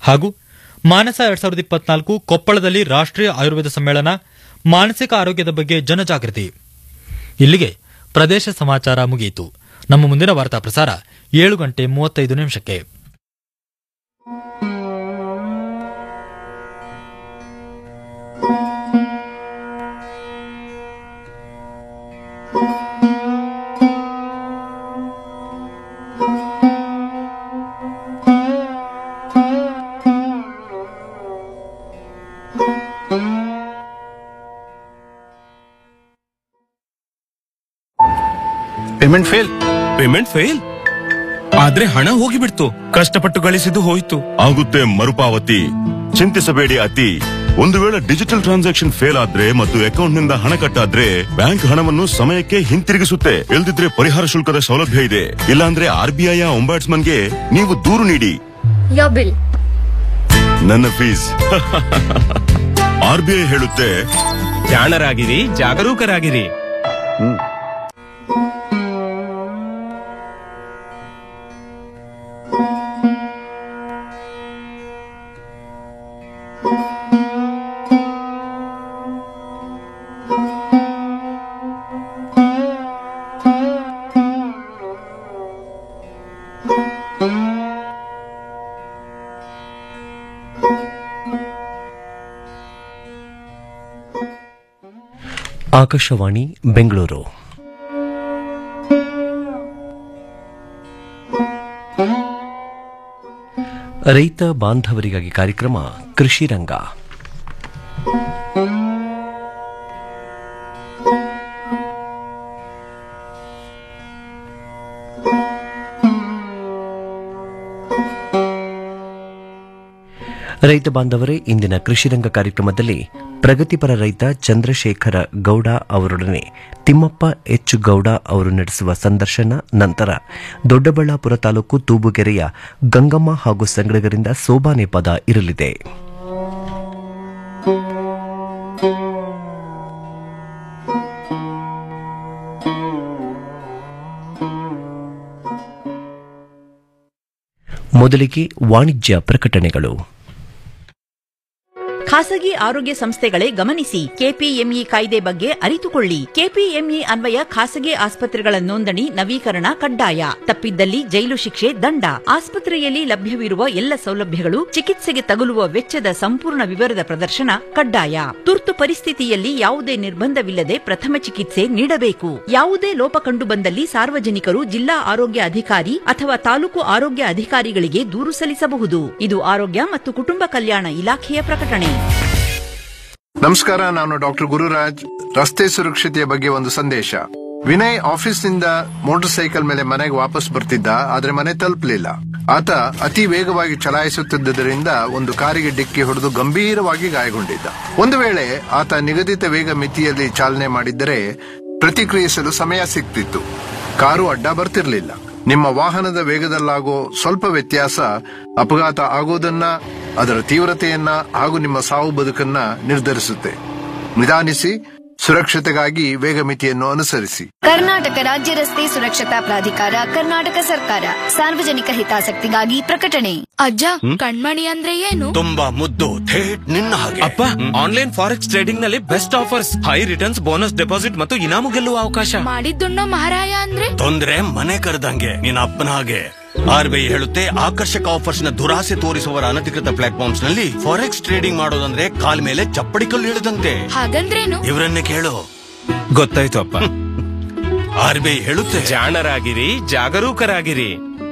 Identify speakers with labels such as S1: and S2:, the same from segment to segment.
S1: ಹಾಗೂ ಮಾನಸ ಎರಡ್ ಸಾವಿರದ ಇಪ್ಪತ್ನಾಲ್ಕು ಕೊಪ್ಪಳದಲ್ಲಿ ರಾಷ್ಟ್ರೀಯ ಆಯುರ್ವೇದ ಸಮ್ಮೇಳನ ಮಾನಸಿಕ ಆರೋಗ್ಯದ ಬಗ್ಗೆ ಜನಜಾಗೃತಿ ಇಲ್ಲಿಗೆ ಪ್ರದೇಶ ಸಮಾಚಾರ ಮುಗಿಯಿತು ನಮ್ಮ ಮುಂದಿನ ವಾರ್ತಾ ಪ್ರಸಾರ ಏಳು ಗಂಟೆ ಮೂವತ್ತೈದು ನಿಮಿಷಕ್ಕೆ
S2: ಪೇಮೆಂಟ್ ಫೇಲ್
S3: ಪೇಮೆಂಟ್ ಫೇಲ್ ಆದ್ರೆ ಹಣ ಹೋಗಿಬಿಡ್ತು ಕಷ್ಟಪಟ್ಟು ಗಳಿಸಿದ್ದು ಹೋಯ್ತು
S4: ಆಗುತ್ತೆ ಮರುಪಾವತಿ ಚಿಂತಿಸಬೇಡಿ ಅತಿ ಒಂದು ವೇಳೆ ಡಿಜಿಟಲ್ ಟ್ರಾನ್ಸಾಕ್ಷನ್ ಫೇಲ್ ಆದ್ರೆ ಮತ್ತು ಅಕೌಂಟ್ ನಿಂದ ಹಣ ಕಟ್ಟಾದ್ರೆ ಬ್ಯಾಂಕ್ ಹಣವನ್ನು ಸಮಯಕ್ಕೆ ಹಿಂತಿರುಗಿಸುತ್ತೆ ಇಲ್ದಿದ್ರೆ ಪರಿಹಾರ ಶುಲ್ಕದ ಸೌಲಭ್ಯ ಇದೆ ಇಲ್ಲಾಂದ್ರೆ ಆರ್ ಬಿ ಐ ಗೆ ನೀವು ದೂರು ನೀಡಿ
S5: Your bill.
S4: ನನ್ನ ಫೀಸ್ ಆರ್ ಬಿ ಐ ಹೇಳುತ್ತೆ
S3: ಜಾಣರಾಗಿರಿ ಜಾಗರೂಕರಾಗಿರಿ
S6: ಆಕಾಶವಾಣಿ ಬೆಂಗಳೂರು ರೈತ ಬಾಂಧವರಿಗಾಗಿ ಕಾರ್ಯಕ್ರಮ ಕೃಷಿ ರಂಗ ರೈತ ಬಾಂಧವರೇ ಇಂದಿನ ಕೃಷಿರಂಗ ಕಾರ್ಯಕ್ರಮದಲ್ಲಿ ಪ್ರಗತಿಪರ ರೈತ ಚಂದ್ರಶೇಖರ ಗೌಡ ಅವರೊಡನೆ ತಿಮ್ಮಪ್ಪ ಎಚ್ ಗೌಡ ಅವರು ನಡೆಸುವ ಸಂದರ್ಶನ ನಂತರ ದೊಡ್ಡಬಳ್ಳಾಪುರ ತಾಲೂಕು ತೂಬುಗೆರೆಯ ಗಂಗಮ್ಮ ಹಾಗೂ ಸಂಗಡಿಗರಿಂದ ಸೋಬಾನೆ ಪದ ಇರಲಿದೆ ಮೊದಲಿಗೆ ವಾಣಿಜ್ಯ ಪ್ರಕಟಣೆಗಳು
S7: ಖಾಸಗಿ ಆರೋಗ್ಯ ಸಂಸ್ಥೆಗಳೇ ಗಮನಿಸಿ ಕೆಪಿಎಂಇ ಕಾಯ್ದೆ ಬಗ್ಗೆ ಅರಿತುಕೊಳ್ಳಿ ಕೆಪಿಎಂಇ ಅನ್ವಯ ಖಾಸಗಿ ಆಸ್ಪತ್ರೆಗಳ ನೋಂದಣಿ ನವೀಕರಣ ಕಡ್ಡಾಯ ತಪ್ಪಿದ್ದಲ್ಲಿ ಜೈಲು ಶಿಕ್ಷೆ ದಂಡ ಆಸ್ಪತ್ರೆಯಲ್ಲಿ ಲಭ್ಯವಿರುವ ಎಲ್ಲ ಸೌಲಭ್ಯಗಳು ಚಿಕಿತ್ಸೆಗೆ ತಗುಲುವ ವೆಚ್ಚದ ಸಂಪೂರ್ಣ ವಿವರದ ಪ್ರದರ್ಶನ ಕಡ್ಡಾಯ ತುರ್ತು ಪರಿಸ್ಥಿತಿಯಲ್ಲಿ ಯಾವುದೇ ನಿರ್ಬಂಧವಿಲ್ಲದೆ ಪ್ರಥಮ ಚಿಕಿತ್ಸೆ ನೀಡಬೇಕು ಯಾವುದೇ ಲೋಪ ಕಂಡು ಬಂದಲ್ಲಿ ಸಾರ್ವಜನಿಕರು ಜಿಲ್ಲಾ ಆರೋಗ್ಯ ಅಧಿಕಾರಿ ಅಥವಾ ತಾಲೂಕು ಆರೋಗ್ಯ ಅಧಿಕಾರಿಗಳಿಗೆ ದೂರು ಸಲ್ಲಿಸಬಹುದು ಇದು ಆರೋಗ್ಯ ಮತ್ತು ಕುಟುಂಬ ಕಲ್ಯಾಣ ಇಲಾಖೆಯ ಪ್ರಕಟಣೆ
S2: ನಮಸ್ಕಾರ ನಾನು ಡಾಕ್ಟರ್ ಗುರುರಾಜ್ ರಸ್ತೆ ಸುರಕ್ಷತೆಯ ಬಗ್ಗೆ ಒಂದು ಸಂದೇಶ ವಿನಯ್ ಆಫೀಸ್ನಿಂದ ಮೋಟಾರ್ ಸೈಕಲ್ ಮೇಲೆ ಮನೆಗೆ ವಾಪಸ್ ಬರ್ತಿದ್ದ ಆದ್ರೆ ಮನೆ ತಲುಪಲಿಲ್ಲ ಆತ ಅತಿ ವೇಗವಾಗಿ ಚಲಾಯಿಸುತ್ತಿದ್ದರಿಂದ ಒಂದು ಕಾರಿಗೆ ಡಿಕ್ಕಿ ಹೊಡೆದು ಗಂಭೀರವಾಗಿ ಗಾಯಗೊಂಡಿದ್ದ ಒಂದು ವೇಳೆ ಆತ ನಿಗದಿತ ವೇಗ ಮಿತಿಯಲ್ಲಿ ಚಾಲನೆ ಮಾಡಿದ್ದರೆ ಪ್ರತಿಕ್ರಿಯಿಸಲು ಸಮಯ ಸಿಗ್ತಿತ್ತು ಕಾರು ಅಡ್ಡ ಬರ್ತಿರ್ಲಿಲ್ಲ ನಿಮ್ಮ ವಾಹನದ ವೇಗದಲ್ಲಾಗೋ ಸ್ವಲ್ಪ ವ್ಯತ್ಯಾಸ ಅಪಘಾತ ಆಗೋದನ್ನ ಅದರ ತೀವ್ರತೆಯನ್ನ ಹಾಗೂ ನಿಮ್ಮ ಸಾವು ಬದುಕನ್ನ ನಿರ್ಧರಿಸುತ್ತೆ ನಿಧಾನಿಸಿ ಸುರಕ್ಷತೆಗಾಗಿ ವೇಗ ಮಿತಿಯನ್ನು ಅನುಸರಿಸಿ
S5: ಕರ್ನಾಟಕ ರಾಜ್ಯ ರಸ್ತೆ ಸುರಕ್ಷತಾ ಪ್ರಾಧಿಕಾರ ಕರ್ನಾಟಕ ಸರ್ಕಾರ ಸಾರ್ವಜನಿಕ ಹಿತಾಸಕ್ತಿಗಾಗಿ ಪ್ರಕಟಣೆ
S8: ಅಜ್ಜ ಕಣ್ಮಣಿ ಅಂದ್ರೆ ಏನು
S3: ತುಂಬಾ ಮುದ್ದು ಥೇಟ್ ನಿನ್ನ ಹಾಗೆ ಅಪ್ಪ ಆನ್ಲೈನ್ ಫಾರೆಕ್ಸ್ ಟ್ರೇಡಿಂಗ್ ನಲ್ಲಿ best offers high returns bonus deposit ಮತ್ತು ಇನಾಮು ಗೆಲ್ಲುವ ಅವಕಾಶ
S8: ಮಾಡಿದ್ದುಣ್ಣೋ ಮಹಾರಾಯ ಅಂದ್ರೆ
S3: ತೊಂದ್ರೆ ಮನೆ ಕರೆದಂಗೆ ನಿನ್ನ ಅಪ್ಪನ ಹಾಗೆ ಆರ್ಬಿಐ ಹೇಳುತ್ತೆ ಆಕರ್ಷಕ ಆಫರ್ಸ್ ನ ದುರಾಸೆ ತೋರಿಸುವವರ ಅನಧಿಕೃತ ಪ್ಲಾಟ್ಫಾರ್ಮ್ಸ್ ನಲ್ಲಿ ಫಾರೆಕ್ಸ್ ಟ್ರೇಡಿಂಗ್ ಮಾಡೋದಂದ್ರೆ ಕಾಲ್ ಮೇಲೆ ಚಪ್ಪಡಿ ಕಲ್ಲು ಇಳಿದಂತೆ
S8: ಹಾಗಂದ್ರೇನು
S3: ಇವರನ್ನೇ ಕೇಳು ಗೊತ್ತಾಯ್ತು ಅಪ್ಪ ಆರ್ಬಿಐ ಹೇಳುತ್ತೆ ಜಾಣರಾಗಿರಿ ಜಾಗರೂಕರಾಗಿರಿ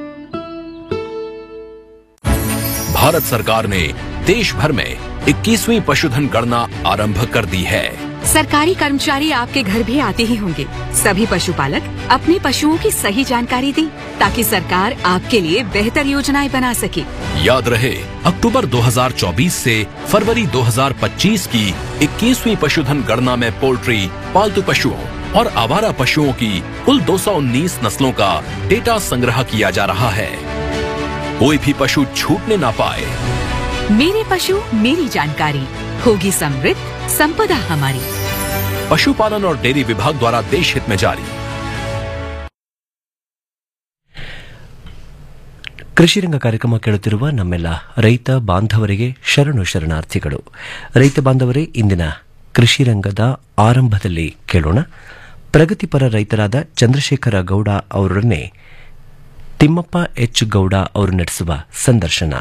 S9: भारत सरकार ने देश भर में 21वीं पशुधन गणना आरंभ कर दी है
S10: सरकारी कर्मचारी आपके घर भी आते ही होंगे सभी पशुपालक अपने पशुओं की सही जानकारी दें ताकि सरकार आपके लिए बेहतर योजनाएं बना सके
S9: याद रहे अक्टूबर 2024 से फरवरी 2025 की 21वीं पशुधन गणना में पोल्ट्री पालतू पशुओं और आवारा पशुओं की कुल 219 नस्लों का डेटा संग्रह किया जा रहा है कोई भी पशु छूटने ना पाए
S10: मेरे पशु मेरी जानकारी होगी समृद्ध संपदा हमारी
S9: पशुपालन और डेयरी विभाग द्वारा देश हित में जारी
S6: ಕೃಷಿರಂಗ ಕಾರ್ಯಕ್ರಮ ಕೇಳುತ್ತಿರುವ ನಮ್ಮೆಲ್ಲ ರೈತ ಬಾಂಧವರಿಗೆ ಶರಣು ಶರಣಾರ್ಥಿಗಳು ರೈತ ಬಾಂಧವರೇ ಇಂದಿನ ಕೃಷಿರಂಗದ ಆರಂಭದಲ್ಲಿ ಕೇಳೋಣ ಪ್ರಗತಿಪರ ರೈತರಾದ ಚಂದ್ರಶೇಖರ ಗೌಡ ಅವರೊಡನೆ ತಿಮ್ಮಪ್ಪ ಎಚ್ ಗೌಡ ಅವರು ನಡೆಸುವ ಸಂದರ್ಶನ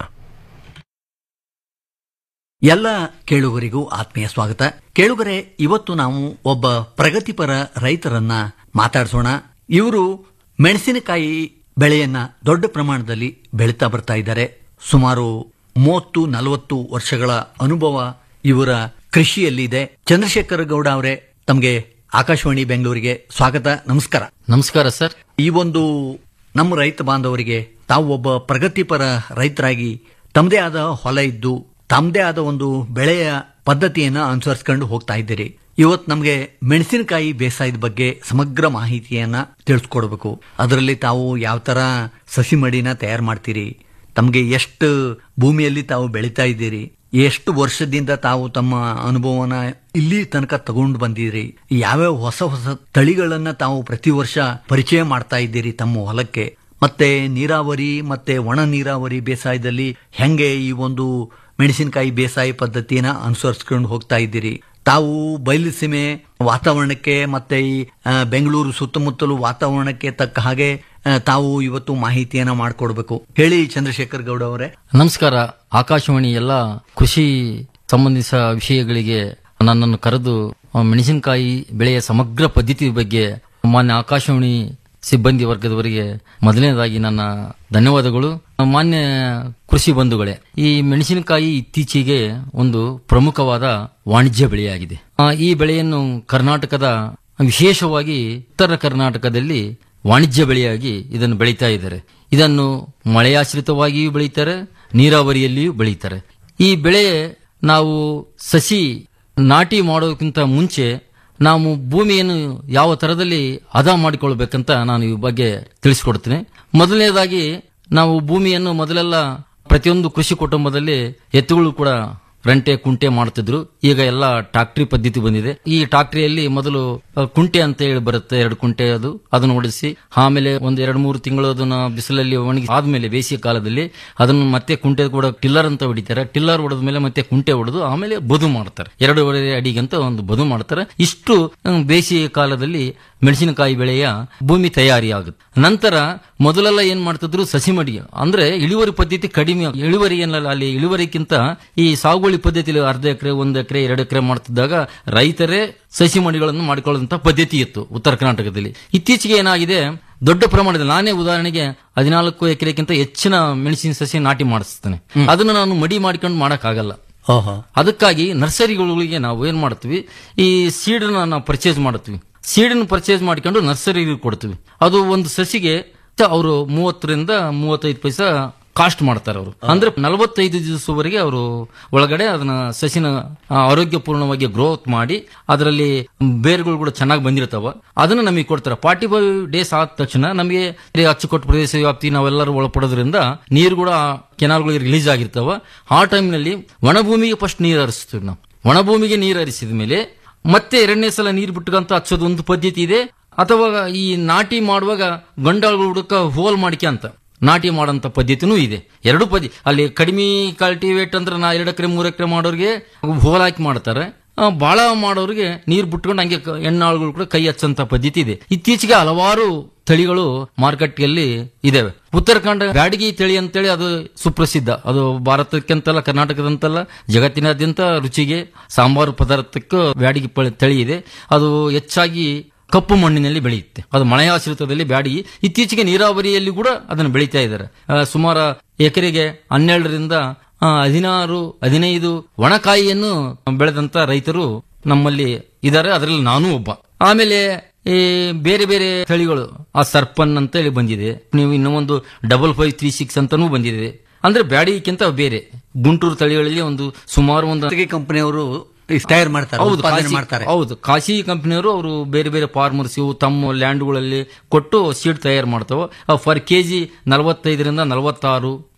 S11: ಎಲ್ಲ ಕೇಳುಗರಿಗೂ ಆತ್ಮೀಯ ಸ್ವಾಗತ ಕೇಳುಗರೆ ಇವತ್ತು ನಾವು ಒಬ್ಬ ಪ್ರಗತಿಪರ ರೈತರನ್ನ ಮಾತಾಡಿಸೋಣ ಇವರು ಮೆಣಸಿನಕಾಯಿ ಬೆಳೆಯನ್ನ ದೊಡ್ಡ ಪ್ರಮಾಣದಲ್ಲಿ ಬೆಳೀತಾ ಬರ್ತಾ ಇದ್ದಾರೆ ಸುಮಾರು ಮೂವತ್ತು ನಲವತ್ತು ವರ್ಷಗಳ ಅನುಭವ ಇವರ ಕೃಷಿಯಲ್ಲಿದೆ ಚಂದ್ರಶೇಖರ ಗೌಡ ಅವರೇ ತಮಗೆ ಆಕಾಶವಾಣಿ ಬೆಂಗಳೂರಿಗೆ ಸ್ವಾಗತ ನಮಸ್ಕಾರ
S12: ನಮಸ್ಕಾರ ಸರ್
S11: ಈ ಒಂದು ನಮ್ಮ ರೈತ ಬಾಂಧವರಿಗೆ ತಾವು ಒಬ್ಬ ಪ್ರಗತಿಪರ ರೈತರಾಗಿ ತಮ್ಮದೇ ಆದ ಹೊಲ ಇದ್ದು ತಮ್ಮದೇ ಆದ ಒಂದು ಬೆಳೆಯ ಪದ್ಧತಿಯನ್ನ ಅನುಸರಿಸ್ಕೊಂಡು ಹೋಗ್ತಾ ಇದ್ದೀರಿ ಇವತ್ತು ನಮಗೆ ಮೆಣಸಿನಕಾಯಿ ಬೇಸಾಯದ ಬಗ್ಗೆ ಸಮಗ್ರ ಮಾಹಿತಿಯನ್ನ ತಿಳಿಸ್ಕೊಡ್ಬೇಕು ಅದರಲ್ಲಿ ತಾವು ಯಾವ ತರ ಸಸಿ ಮಡಿನ ತಯಾರು ಮಾಡ್ತೀರಿ ತಮಗೆ ಎಷ್ಟು ಭೂಮಿಯಲ್ಲಿ ತಾವು ಬೆಳೀತಾ ಇದ್ದೀರಿ ಎಷ್ಟು ವರ್ಷದಿಂದ ತಾವು ತಮ್ಮ ಅನುಭವನ ಇಲ್ಲಿ ತನಕ ತಗೊಂಡು ಬಂದಿರಿ ಯಾವ್ಯಾವ ಹೊಸ ಹೊಸ ತಳಿಗಳನ್ನ ತಾವು ಪ್ರತಿ ವರ್ಷ ಪರಿಚಯ ಮಾಡ್ತಾ ಇದ್ದೀರಿ ತಮ್ಮ ಹೊಲಕ್ಕೆ ಮತ್ತೆ ನೀರಾವರಿ ಮತ್ತೆ ಒಣ ನೀರಾವರಿ ಬೇಸಾಯದಲ್ಲಿ ಹೆಂಗೆ ಈ ಒಂದು ಮೆಣಸಿನಕಾಯಿ ಬೇಸಾಯ ಪದ್ಧತಿನ ಅನುಸರಿಸ್ಕೊಂಡು ಹೋಗ್ತಾ ಇದ್ದೀರಿ ತಾವು ಬಯಲು ಸೀಮೆ ವಾತಾವರಣಕ್ಕೆ ಮತ್ತೆ ಈ ಆ, ಬೆಂಗಳೂರು ಸುತ್ತಮುತ್ತಲು ವಾತಾವರಣಕ್ಕೆ ತಕ್ಕ ಹಾಗೆ ಆ, ತಾವು ಇವತ್ತು ಮಾಹಿತಿಯನ್ನ ಮಾಡಿಕೊಡ್ಬೇಕು ಹೇಳಿ ಚಂದ್ರಶೇಖರ್ ಗೌಡ ಅವರೇ
S12: ನಮಸ್ಕಾರ ಆಕಾಶವಾಣಿ ಎಲ್ಲ ಕೃಷಿ ಸಂಬಂಧಿಸ ವಿಷಯಗಳಿಗೆ ನನ್ನನ್ನು ಕರೆದು ಆ, ಮೆಣಸಿನಕಾಯಿ ಬೆಳೆಯ ಸಮಗ್ರ ಪದ್ಧತಿ ಬಗ್ಗೆ ಮಾನ್ಯ ಆಕಾಶವಾಣಿ ಸಿಬ್ಬಂದಿ ವರ್ಗದವರಿಗೆ ಮೊದಲನೇದಾಗಿ ನನ್ನ ಧನ್ಯವಾದಗಳು ಮಾನ್ಯ ಕೃಷಿ ಬಂಧುಗಳೇ ಈ ಮೆಣಸಿನಕಾಯಿ ಇತ್ತೀಚೆಗೆ ಒಂದು ಪ್ರಮುಖವಾದ ವಾಣಿಜ್ಯ ಬೆಳೆಯಾಗಿದೆ ಆ, ಈ ಬೆಳೆಯನ್ನು ಕರ್ನಾಟಕದ ವಿಶೇಷವಾಗಿ ಉತ್ತರ ಕರ್ನಾಟಕದಲ್ಲಿ ವಾಣಿಜ್ಯ ಬೆಳೆಯಾಗಿ ಇದನ್ನು ಬೆಳೀತಾ ಇದ್ದಾರೆ ಇದನ್ನು ಮಳೆಯಾಶ್ರಿತವಾಗಿಯೂ ಬೆಳೀತಾರೆ ನೀರಾವರಿಯಲ್ಲಿಯೂ ಬೆಳೀತಾರೆ ಈ ಬೆಳೆ ನಾವು ಸಸಿ ನಾಟಿ ಮಾಡೋದಕ್ಕಿಂತ ಮುಂಚೆ ನಾವು ಭೂಮಿಯನ್ನು ಯಾವ ತರದಲ್ಲಿ ಹದ ಮಾಡಿಕೊಳ್ಬೇಕಂತ ನಾನು ಈ ಬಗ್ಗೆ ತಿಳಿಸ್ಕೊಡ್ತೀನಿ ಮೊದಲನೇದಾಗಿ ನಾವು ಭೂಮಿಯನ್ನು ಮೊದಲೆಲ್ಲ ಪ್ರತಿಯೊಂದು ಕೃಷಿ ಕುಟುಂಬದಲ್ಲಿ ಎತ್ತುಗಳು ಕೂಡ ರಂಟೆ ಕುಂಟೆ ಮಾಡ್ತಿದ್ರು ಈಗ ಎಲ್ಲ ಟ್ರಾಕ್ಟ್ರಿ ಪದ್ಧತಿ ಬಂದಿದೆ ಈ ಟ್ರಾಕ್ಟ್ರಿಯಲ್ಲಿ ಮೊದಲು ಅ, ಕುಂಟೆ ಅಂತ ಹೇಳಿ ಬರುತ್ತೆ ಎರಡು ಕುಂಟೆ ಅದು ಅದನ್ನು ಓಡಿಸಿ ಆಮೇಲೆ ಒಂದು ಎರಡು ಮೂರು ತಿಂಗಳು ಅದನ್ನ ಬಿಸಿಲಲ್ಲಿ ಒಣಗಿ ಆದ್ಮೇಲೆ ಬೇಸಿಗೆ ಕಾಲದಲ್ಲಿ ಅದನ್ನು ಮತ್ತೆ ಕುಂಟೆ ಕೂಡ ಟಿಲ್ಲರ್ ಅಂತ ಹೊಡಿತಾರೆ ಟಿಲ್ಲರ್ ಹೊಡೆದ ಮೇಲೆ ಮತ್ತೆ ಕುಂಟೆ ಹೊಡೆದು ಆಮೇಲೆ ಬದು ಮಾಡ್ತಾರೆ ಎರಡೂವರೆ ಅಡಿಗಂತ ಒಂದು ಬದು ಮಾಡ್ತಾರೆ ಇಷ್ಟು ಅಹ್, ಬೇಸಿಗೆ ಕಾಲದಲ್ಲಿ ಮೆಣಸಿನಕಾಯಿ ಬೆಳೆಯ ಭೂಮಿ ತಯಾರಿ ಆಗುತ್ತೆ ನಂತರ ಮೊದಲೆಲ್ಲ ಏನ್ ಮಾಡ್ತಿದ್ರು ಸಸಿ ಮಡಿ ಅಂದ್ರೆ ಇಳುವರಿ ಪದ್ಧತಿ ಕಡಿಮೆ ಇಳುವರಿ ಏನಲ್ಲ ಅಲ್ಲಿ ಇಳುವರಿಗಿಂತ ಈ ಸಾಗುವಳಿ ಪದ್ಧತಿಯಲ್ಲಿ ಅರ್ಧ ಎಕರೆ ಒಂದು ಎಕರೆ ಎರಡು ಎಕರೆ ಮಾಡ್ತಿದ್ದಾಗ ರೈತರೇ ಸಸಿ ಮಡಿಗಳನ್ನು ಮಾಡಿಕೊಳ್ಳುವಂತ ಪದ್ಧತಿ ಇತ್ತು ಉತ್ತರ ಕರ್ನಾಟಕದಲ್ಲಿ ಇತ್ತೀಚೆಗೆ ಏನಾಗಿದೆ ದೊಡ್ಡ ಪ್ರಮಾಣದಲ್ಲಿ ನಾನೇ ಉದಾಹರಣೆಗೆ ಹದಿನಾಲ್ಕು ಎಕರೆಗಿಂತ ಹೆಚ್ಚಿನ ಮೆಣಸಿನ ಸಸಿ ನಾಟಿ ಮಾಡಿಸ್ತೇನೆ ಅದನ್ನು ನಾನು ಮಡಿ ಮಾಡ್ಕೊಂಡು ಮಾಡಕ್ಕಾಗಲ್ಲ ಅದಕ್ಕಾಗಿ ನರ್ಸರಿಗಳಿಗೆ ನಾವು ಏನ್ ಮಾಡ್ತೀವಿ ಈ ಸೀಡನ್ನ ನಾವು ಪರ್ಚೇಸ್ ಮಾಡ್ತೀವಿ ಸೀಡನ್ನು ಪರ್ಚೇಸ್ ಮಾಡ್ಕೊಂಡು ನರ್ಸರಿಗೆ ಕೊಡ್ತೀವಿ ಅದು ಒಂದು ಸಸಿಗೆ ಅವರು ಮೂವತ್ತರಿಂದ ಮೂವತ್ತೈದು ಪೈಸಾ ಕಾಸ್ಟ್ ಮಾಡ್ತಾರೆ ಅವರು ಅಂದ್ರೆ ನಲವತ್ತೈದು ದಿವಸವರೆಗೆ ಅವರು ಒಳಗಡೆ ಅದನ್ನ ಸಸಿನ ಆ, ಆರೋಗ್ಯಪೂರ್ಣವಾಗಿ ಗ್ರೋತ್ ಮಾಡಿ ಅದರಲ್ಲಿ ಬೇರುಗಳು ಕೂಡ ಚೆನ್ನಾಗಿ ಬಂದಿರ್ತಾವ ಅದನ್ನ ನಮಗೆ ಕೊಡ್ತಾರೆ ಫಾರ್ಟಿ ಫೈವ್ ಡೇಸ್ ಆದ ತಕ್ಷಣ ನಮಗೆ ಈ ಅಚ್ಚುಕಟ್ಟು ಪ್ರದೇಶ ವ್ಯಾಪ್ತಿ ನಾವೆಲ್ಲರೂ ಒಳಪಡೋದ್ರಿಂದ ನೀರು ಕೂಡ ಕೆನಾಲ್ಗಳಿಗೆ ರಿಲೀಸ್ ಆಗಿರ್ತಾವ ಆ ಟೈಮ್ನಲ್ಲಿ ಒಣಭೂಮಿಗೆ ಫಸ್ಟ್ ನೀರು ಹರಿಸ್ತೀವಿ ನಾವು ಒಣಭೂಮಿಗೆ ನೀರು ಹರಿಸಿದ ಮೇಲೆ ಮತ್ತೆ ಎರಡನೇ ಸಲ ನೀರು ಬಿಟ್ಟುಕಂತ ಹಚ್ಚೋದು ಒಂದು ಪದ್ಧತಿ ಇದೆ ಅಥವಾ ಈ ನಾಟಿ ಮಾಡುವಾಗ ಗಂಡಾಳು ಹುಡುಕ ಹೋಲ್ ಮಾಡಿಕೆ ಅಂತ ನಾಟಿ ಮಾಡೋಂಥ ಪದ್ಧತಿನೂ ಇದೆ ಎರಡು ಪದ್ಧತಿ ಅಲ್ಲಿ ಕಡಿಮೆ ಕಲ್ಟಿವೇಟ್ ಅಂದ್ರೆ ನಾ ಎರಡು ಎಕರೆ ಮೂರು ಎಕರೆ ಮಾಡೋರಿಗೆ ಹೋಲ್ ಹಾಕಿ ಮಾಡ್ತಾರೆ ಆ, ಬಾಳ ಮಾಡೋರಿಗೆ ನೀರು ಬಿಟ್ಕೊಂಡು ಹಂಗೆ ಕ- ಹೆಣ್ಣಾಳುಗಳು ಕೂಡ ಕೈ ಹಚ್ಚಂತ ಪದ್ಧತಿ ಇದೆ ಇತ್ತೀಚೆಗೆ ಹಲವಾರು ತಳಿಗಳು ಮಾರುಕಟ್ಟೆಯಲ್ಲಿ ಇದಾವೆ ಉತ್ತರಾಖಂಡ ಬ್ಯಾಡಗಿ ತಳಿ ಅಂತೇಳಿ ಅದು ಸುಪ್ರಸಿದ್ಧ ಅದು ಭಾರತಕ್ಕೆಂತಲ್ಲ ಕರ್ನಾಟಕದಂತಲ್ಲ ಜಗತ್ತಿನಾದ್ಯಂತ ರುಚಿಗೆ ಸಾಂಬಾರು ಪದಾರ್ಥಕ್ಕೂ ಬ್ಯಾಡಗಿ ಪ- ತಳಿ ಇದೆ ಅದು ಹೆಚ್ಚಾಗಿ ಕಪ್ಪು ಮಣ್ಣಿನಲ್ಲಿ ಬೆಳೆಯುತ್ತೆ ಅದು ಮಳೆಯಾಶ್ರಿತದಲ್ಲಿ ಬ್ಯಾಡಗಿ ಇತ್ತೀಚೆಗೆ ನೀರಾವರಿಯಲ್ಲಿ ಕೂಡ ಅದನ್ನು ಬೆಳೀತಾ ಇದ್ದಾರೆ ಆ, ಸುಮಾರು ಎಕರೆಗೆ ಹನ್ನೆರಡರಿಂದ ಆ, ಹದಿನಾರು ಹದಿನೈದು ಒಣಕಾಯಿಯನ್ನು ಬೆಳೆದಂತ ರೈತರು ನಮ್ಮಲ್ಲಿ ಇದ್ದಾರೆ ಅದರಲ್ಲಿ ನಾನು ಒಬ್ಬ ಆಮೇಲೆ ಈ ಬೇರೆ ಬೇರೆ ತಳಿಗಳು ಆ ಸರ್ಪನ್ ಅಂತ ಹೇಳಿ ಬಂದಿದೆ ನೀವು ಇನ್ನೂ ಒಂದು ಡಬಲ್ ಫೈವ್ ತ್ರೀ ಸಿಕ್ಸ್ ಅಂತಾನೂ ಬಂದಿದೆ ಅಂದ್ರೆ ಬ್ಯಾಡಿಗಿಂತ ಬೇರೆ ಗುಂಟೂರು ತಳಿಗಳಲ್ಲಿ ಒಂದು ಸುಮಾರು ಒಂದು
S11: ಕಂಪನಿಯವರು ತಯಾರು ಮಾಡ್ತಾರೆ
S12: ಹೌದು
S11: ಉತ್ಪಾದನೆ
S12: ಖಾಸಿ-
S11: ಮಾಡ್ತಾರೆ
S12: ಹೌದು ಖಾಸಗಿ ಕಂಪನಿಯವರು ಅವರು ಬೇರೆ ಬೇರೆ ಫಾರ್ಮರ್ಸ್ ಇವು ತಮ್ಮ ಲ್ಯಾಂಡ್ಗಳಲ್ಲಿ ಕೊಟ್ಟು ಸೀಡ್ ತಯಾರು ಮಾಡ್ತಾವ ಫರ್ ಕೆಜಿ ನಲವತ್ತೈದರಿಂದ ನಲವತ್ತಾರು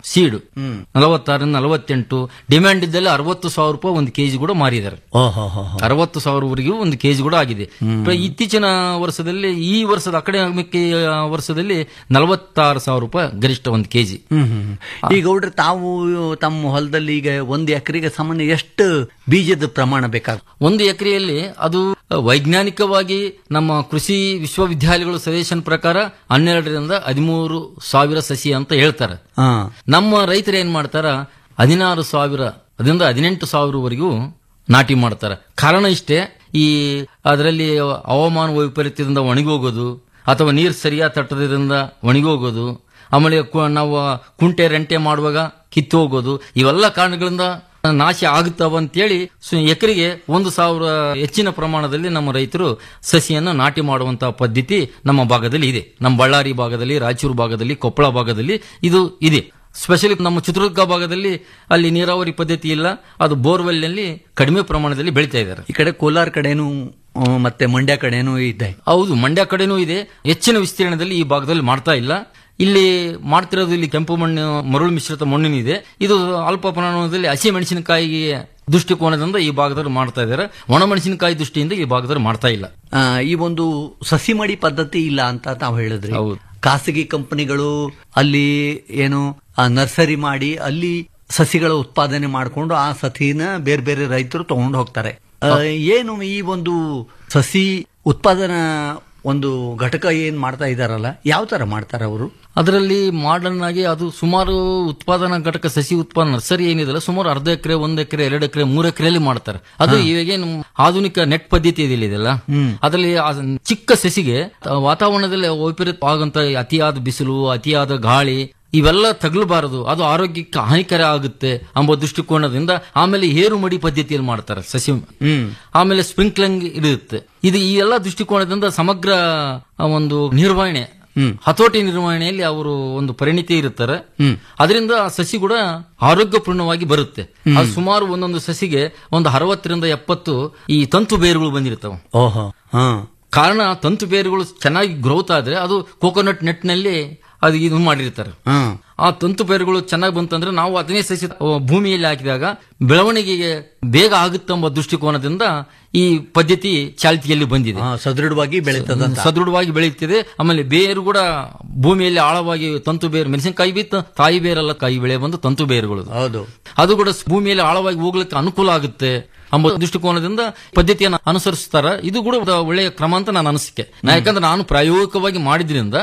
S12: ಸೀಡ್ ನಲವತ್ತಾರರಿಂದ ನಲವತ್ತೆಂಟು ಡಿಮ್ಯಾಂಡ್ ಇದ್ದಲ್ಲಿ ಅರವತ್ತು ಸಾವಿರ ರೂಪಾಯಿ ಒಂದು ಕೆಜಿ ಕೂಡ ಮಾರಿದ್ದಾರೆ ಅರವತ್ತು ಸಾವಿರವರೆಗೂ ಒಂದು ಕೆಜಿ ಕೂಡ ಆಗಿದೆ ಪ್ರ- ಇತ್ತೀಚಿನ ವರ್ಷದಲ್ಲಿ ಈ ವರ್ಷದ ಅಕಾಡೆಮಿಕ್ ವರ್ಷದಲ್ಲಿ ನಲವತ್ತಾರು ಸಾವಿರ ರೂಪಾಯಿ ಗರಿಷ್ಠ ಒಂದು ಕೆಜಿ
S11: ಹ್ಮ್ ಹ್ಮ್ ಹ್ಮ್. ಈಗ ಗೌಡ್ರೆ ತಾವು ತಮ್ಮ ಹೊಲದಲ್ಲಿ ಈಗ ಒಂದು ಎಕರೆಗೆ ಸಾಮಾನ್ಯ ಎಷ್ಟು ಬೀಜದ ಪ್ರಮಾಣ ಬೇಕಾಗ
S12: ಒಂದು ಎಕರೆಯಲ್ಲಿ ಅದು ವೈಜ್ಞಾನಿಕವಾಗಿ ನಮ್ಮ ಕೃಷಿ ವಿಶ್ವವಿದ್ಯಾಲಯಗಳು ಸಜೆಷನ್ ಪ್ರಕಾರ ಹನ್ನೆರಡರಿಂದ ಹದಿಮೂರು ಸಾವಿರ ಸಸಿ ಅಂತ ಹೇಳ್ತಾರೆ ನಮ್ಮ ರೈತರು ಏನ್ ಮಾಡ್ತಾರ ಹದಿನಾರು ಸಾವಿರ ಅದರಿಂದ ಹದಿನೆಂಟು ಸಾವಿರವರೆಗೂ ನಾಟಿ ಮಾಡ್ತಾರೆ ಕಾರಣ ಇಷ್ಟೇ ಈ ಅದರಲ್ಲಿ ಹವಾಮಾನ ವೈಪರೀತ್ಯದಿಂದ ಒಣಗೋಗೋದು ಅಥವಾ ನೀರು ಸರಿಯಾಗಿ ತಟ್ಟದ್ರಿಂದ ಒಣಗೋಗೋದು ಆಮೇಲೆ ಕು- ನಾವು ಕುಂಟೆ ರೆಂಟೆ ಮಾಡುವಾಗ ಕಿತ್ತು ಹೋಗೋದು ಇವೆಲ್ಲ ಕಾರಣಗಳಿಂದ ನಾಶ ಆಗುತ್ತವ ಅಂತೇಳಿ ಸು- ಎಕರೆಗೆ ಒಂದು ಸಾವಿರ ಹೆಚ್ಚಿನ ಪ್ರಮಾಣದಲ್ಲಿ ನಮ್ಮ ರೈತರು ಸಸಿಯನ್ನು ನಾಟಿ ಮಾಡುವಂತಹ ಪದ್ಧತಿ ನಮ್ಮ ಭಾಗದಲ್ಲಿ ಇದೆ ನಮ್ಮ ಬಳ್ಳಾರಿ ಭಾಗದಲ್ಲಿ ರಾಯಚೂರು ಭಾಗದಲ್ಲಿ ಕೊಪ್ಪಳ ಭಾಗದಲ್ಲಿ ಇದು ಇದೆ ಸ್ಪೆಷಲಿ ನಮ್ಮ ಚಿತ್ರದುರ್ಗ ಭಾಗದಲ್ಲಿ ಅಲ್ಲಿ ನೀರಾವರಿ ಪದ್ಧತಿ ಇಲ್ಲ ಅದು ಬೋರ್ವೆಲ್ ನಲ್ಲಿ ಕಡಿಮೆ ಪ್ರಮಾಣದಲ್ಲಿ ಬೆಳೀತಾ ಇದ್ದಾರೆ
S11: ಈ ಕಡೆ ಕೋಲಾರ ಕಡೆನೂ ಆ, ಮತ್ತೆ ಮಂಡ್ಯ ಕಡೆನೂ ಇದೆ
S12: ಹೌದು ಮಂಡ್ಯ ಕಡೆನೂ ಇದೆ ಹೆಚ್ಚಿನ ವಿಸ್ತೀರ್ಣದಲ್ಲಿ ಈ ಭಾಗದಲ್ಲಿ ಮಾಡ್ತಾ ಇಲ್ಲ ಇಲ್ಲಿ ಮಾಡ್ತಿರೋದು ಇಲ್ಲಿ ಕೆಂಪು ಮಣ್ಣು ಮರಳು ಮಿಶ್ರಿತ ಮಣ್ಣಿನಿದೆ ಇದು ಅಲ್ಪ ಪ್ರಮಾಣದಲ್ಲಿ ಹಸಿ ಮೆಣಸಿನಕಾಯಿ ದೃಷ್ಟಿಕೋನದಿಂದ ಈ ಭಾಗದಲ್ಲಿ ಮಾಡ್ತಾ ಇದ್ದಾರೆ ಒಣ ಮೆಣಸಿನಕಾಯಿ ದೃಷ್ಟಿಯಿಂದ ಈ ಭಾಗದಲ್ಲಿ ಮಾಡ್ತಾ ಇಲ್ಲ
S11: ಆ, ಈ ಒಂದು ಸಸಿ ಮಡಿ ಪದ್ಧತಿ ಇಲ್ಲ ಅಂತ ತಾವು ಹೇಳಿದ್ರಿ ಖಾಸಗಿ ಕಂಪನಿಗಳು ಅಲ್ಲಿ ಏನು ಆ ನರ್ಸರಿ ಮಾಡಿ ಅಲ್ಲಿ ಸಸಿಗಳ ಉತ್ಪಾದನೆ ಮಾಡಿಕೊಂಡು ಆ ಸಸಿನ ಬೇರೆ ಬೇರೆ ರೈತರು ತಗೊಂಡು ಹೋಗ್ತಾರೆ ಆ, ಏನು ಈ ಒಂದು ಸಸಿ ಉತ್ಪಾದನಾ ಒಂದು ಘಟಕ ಏನ್ ಮಾಡ್ತಾ ಇದಾರಲ್ಲ ಯಾವ ತರ ಮಾಡ್ತಾರೆ ಅವರು
S12: ಅದರಲ್ಲಿ ಮಾಡರ್ನ್ ಆಗಿ ಅದು ಸುಮಾರು ಉತ್ಪಾದನಾ ಘಟಕ ಸಸಿ ಉತ್ಪಾದನಾ ನರ್ಸರಿ ಏನಿದೆಲ್ಲ ಸುಮಾರು ಅರ್ಧ ಎಕರೆ ಒಂದ್ ಎಕರೆ ಎರಡು ಎಕರೆ ಮೂರು ಎಕರೆಯಲ್ಲಿ ಮಾಡ್ತಾರೆ ಅದು ಇವಾಗೇನು ಆಧುನಿಕ ನೆಟ್ ಪದ್ಧತಿ ಇದೆಯಲ್ಲ ಇದೆಲ್ಲ ಅದರಲ್ಲಿ ಆ ಚಿಕ್ಕ ಸಸಿಗೆ ಆ ವಾತಾವರಣದಲ್ಲಿ ವೈಪರೀತ್ಯ ಆಗುವಂತ ಅತಿಯಾದ ಬಿಸಿಲು ಅತಿಯಾದ ಗಾಳಿ ಇವೆಲ್ಲ ತಗಲಬಾರದು ಅದು ಆರೋಗ್ಯಕ್ಕೆ ಹಾನಿಕರ ಆಗುತ್ತೆ ಎಂಬ ದೃಷ್ಟಿಕೋನದಿಂದ ಆಮೇಲೆ ಏರು ಮಡಿ ಪದ್ಧತಿಯಲ್ಲಿ ಮಾಡ್ತಾರೆ ಸಸಿ ಆಮೇಲೆ ಸ್ಪ್ರಿಂಕ್ಲಿಂಗ್ ಇರುತ್ತೆ ಇದು ಈ ಎಲ್ಲ ದೃಷ್ಟಿಕೋನದಿಂದ ಸಮಗ್ರ ಆ, ಒಂದು ನಿರ್ವಹಣೆ ಹತೋಟಿ ನಿರ್ವಹಣೆಯಲ್ಲಿ ಅವರು ಒಂದು ಪರಿಣಿತಿ ಇರುತ್ತಾರೆ ಅದರಿಂದ ಆ ಸಸಿ ಕೂಡ ಆರೋಗ್ಯಪೂರ್ಣವಾಗಿ ಬರುತ್ತೆ ಅದು ಸುಮಾರು ಒಂದೊಂದು ಸಸಿಗೆ ಒಂದು ಅರವತ್ತರಿಂದ ಎಪ್ಪತ್ತು ಈ ತಂತು ಬೇರುಗಳು ಬಂದಿರ್ತವೆ
S11: ಓಹೋ ಹಾ
S12: ಕಾರಣ ತಂತು ಬೇರುಗಳು ಚೆನ್ನಾಗಿ ಗ್ರೋತ್ ಆದ್ರೆ ಅದು ಕೋಕೋನಟ್ ನೆಟ್ ನಲ್ಲಿ ಅದು ಇದು ಮಾಡಿರ್ತಾರೆ ಆ ತಂತು ಬೇರುಗಳು ಚೆನ್ನಾಗಿ ಬಂತಂದ್ರೆ ನಾವು ಅದನ್ನೇ ಸಸಿ ಅಹ್, ಭೂಮಿಯಲ್ಲಿ ಹಾಕಿದಾಗ ಬೆಳವಣಿಗೆಗೆ ಬೇಗ ಆಗುತ್ತೆಂಬ ದೃಷ್ಟಿಕೋನದಿಂದ ಈ ಪದ್ಧತಿ ಚಾಲ್ತಿಯಲ್ಲಿ ಬಂದಿದೆ
S11: ಸದೃಢವಾಗಿ ಬೆಳೀತದಂತ.
S12: ಸದೃಢವಾಗಿ ಬೆಳೆಯುತ್ತಿದೆ ಆಮೇಲೆ ಬೇರು ಕೂಡ ಭೂಮಿಯಲ್ಲಿ ಆಳವಾಗಿ ತಂತು ಬೇರು ಮೆಣಸಿನಕಾಯಿ ಬಿ ತ- ತಾಯಿ ಬೇರಲ್ಲ ಕಾಯಿ ಬೆಳೆ ಬಂದು ತಂತು ಬೇರುಗಳು
S11: ಹೌದು
S12: ಅದು ಕೂಡ ಸ್- ಭೂಮಿಯಲ್ಲಿ ಆಳವಾಗಿ ಹೋಗ್ಲಿಕ್ಕೆ ಅನುಕೂಲ ಆಗುತ್ತೆ ಎಂಬ ದೃಷ್ಟಿಕೋನದಿಂದ ಪದ್ಧತಿಯನ್ನು ಅನುಸರಿಸ್ತಾರ ಇದು ಕೂಡ ಒಂದು ಒಳ್ಳೆಯ ಕ್ರಮ ಅಂತ ನಾನು ಅನಿಸಿಕೆ ನಾ ಯಾಕಂದ್ರೆ ನಾನು ಪ್ರಾಯೋಗಿಕವಾಗಿ ಮಾಡಿದ್ರಿಂದ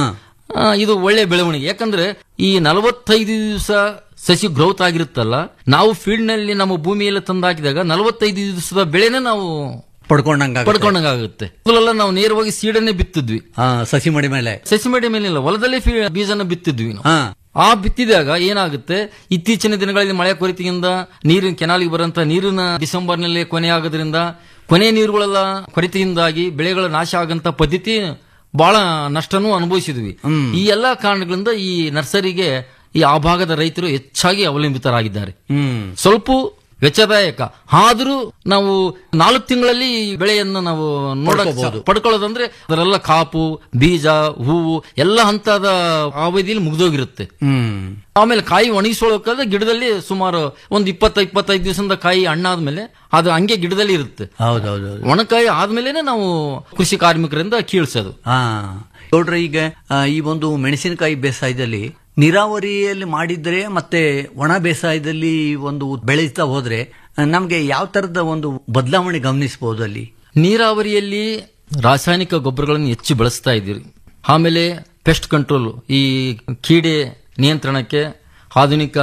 S12: ಆ, ಇದು ಒಳ್ಳೆ ಬೆಳವಣಿಗೆ ಯಾಕಂದ್ರೆ ಈ ನಲವತ್ತೈದು ದಿವಸ ಸಸಿ ಗ್ರೋತ್ ಆಗಿರುತ್ತಲ್ಲ ನಾವು ಫೀಲ್ಡ್ ನಲ್ಲಿ ನಮ್ಮ ಭೂಮಿಯಲ್ಲಿ ತಂದಾಕಿದಾಗ ನಲವತ್ತೈದು ದಿವಸದ ಬೆಳೆನೇ ನಾವು
S11: ಪಡ್ಕೊಂಡಂಗ
S12: ಪಡ್ಕೊಂಡಂಗಾಗುತ್ತೆ ಮೊದಲೆಲ್ಲ ನಾವು ನೇರವಾಗಿ ಸೀಡನ್ನೇ ಬಿತ್ತಿದ್ವಿ
S11: ಸಸಿ ಮಡಿ ಮೇಲೆ
S12: ಸಸಿ ಮಡಿ ಮೇಲಿಲ್ಲ ಹೊಲದಲ್ಲೇ ಫೀ- ಬೀಜನ ಬಿತ್ತಿದ್ವಿ ನಾವು ಆ ಬಿತ್ತಿದಾಗ ಏನಾಗುತ್ತೆ ಇತ್ತೀಚಿನ ದಿನಗಳಲ್ಲಿ ಮಳೆ ಕೊರತೆಯಿಂದ ನೀರಿನ ಕೆನಾಲಿಗೆ ಬರುವಂತ ನೀರಿನ ಡಿಸೆಂಬರ್ನಲ್ಲಿ ಕೊನೆ ಆಗೋದ್ರಿಂದ ಕೊನೆ ನೀರುಗಳೆಲ್ಲ ಕೊರತೆಯಿಂದಾಗಿ ಬೆಳೆಗಳ ನಾಶ ಆಗಂತ ಪದ್ಧತಿ ಬಹಳ ನಷ್ಟನೂ ಅನುಭವಿಸಿದ್ವಿ ಈ ಎಲ್ಲಾ ಕಾರಣಗಳಿಂದ ಈ ನರ್ಸರಿಗೆ ಈ ಆ ಭಾಗದ ರೈತರು ಹೆಚ್ಚಾಗಿ ಅವಲಂಬಿತರಾಗಿದ್ದಾರೆ ಸ್ವಲ್ಪ ವೆಚ್ಚದಾಯಕ ಆದ್ರೂ ನಾವು ನಾಲ್ಕು ತಿಂಗಳಲ್ಲಿ ಈ ಬೆಳೆಯನ್ನು ನಾವು ನೋಡಕ್
S11: ಪಡ್ಕೋಬಹುದು.
S12: ಪಡ್ಕೊಳ್ಳೋದಂದ್ರೆ ಅದರೆಲ್ಲ ಕಾಪು ಬೀಜ ಹೂವು ಎಲ್ಲ ಹಂತದ ಅವಧಿಯಲ್ಲಿ ಮುಗಿದೋಗಿರುತ್ತೆ ಆಮೇಲೆ ಕಾಯಿ ಒಣಗಿಸ್ಕೊಳ್ಳೋಕಾದ್ರೆ ಗಿಡದಲ್ಲಿ ಸುಮಾರು ಒಂದು ಇಪ್ಪತ್ತ ಇಪ್ಪತ್ತೈದು ದಿವಸದಿಂದ ಕಾಯಿ ಹಣ್ಣಾದ್ಮೇಲೆ ಅದು ಹಂಗೆ ಗಿಡದಲ್ಲಿ ಇರುತ್ತೆ
S11: ಹೌದೌದು
S12: ಒಣಕಾಯಿ ಆದ್ಮೇಲೆನೆ ನಾವು ಕೃಷಿ ಕಾರ್ಮಿಕರಿಂದ ಕೀಳ್ಸೋದು
S11: ಹಾ ನೋಡ್ರಿ ಈಗ ಆ, ಈ ಒಂದು ಮೆಣಸಿನಕಾಯಿ ಬೇಸಾಯದಲ್ಲಿ ನೀರಾವರಿಯಲ್ಲಿ ಮಾಡಿದ್ರೆ ಮತ್ತೆ ಒಣ ಬೇಸಾಯದಲ್ಲಿ ಒಂದು ಬೆಳೀತಾ ಹೋದ್ರೆ ಆ, ನಮ್ಗೆ ಯಾವ ತರದ ಒಂದು ಬದಲಾವಣೆ ಗಮನಿಸಬಹುದು ಅಲ್ಲಿ
S12: ನೀರಾವರಿಯಲ್ಲಿ ರಾಸಾಯನಿಕ ಗೊಬ್ಬರಗಳನ್ನು ಹೆಚ್ಚು ಬಳಸ್ತಾ ಇದ್ದೀರಿ ಆಮೇಲೆ ಪೆಸ್ಟ್ ಕಂಟ್ರೋಲ್ ಈ ಕೀಡೆ ನಿಯಂತ್ರಣಕ್ಕೆ ಆಧುನಿಕ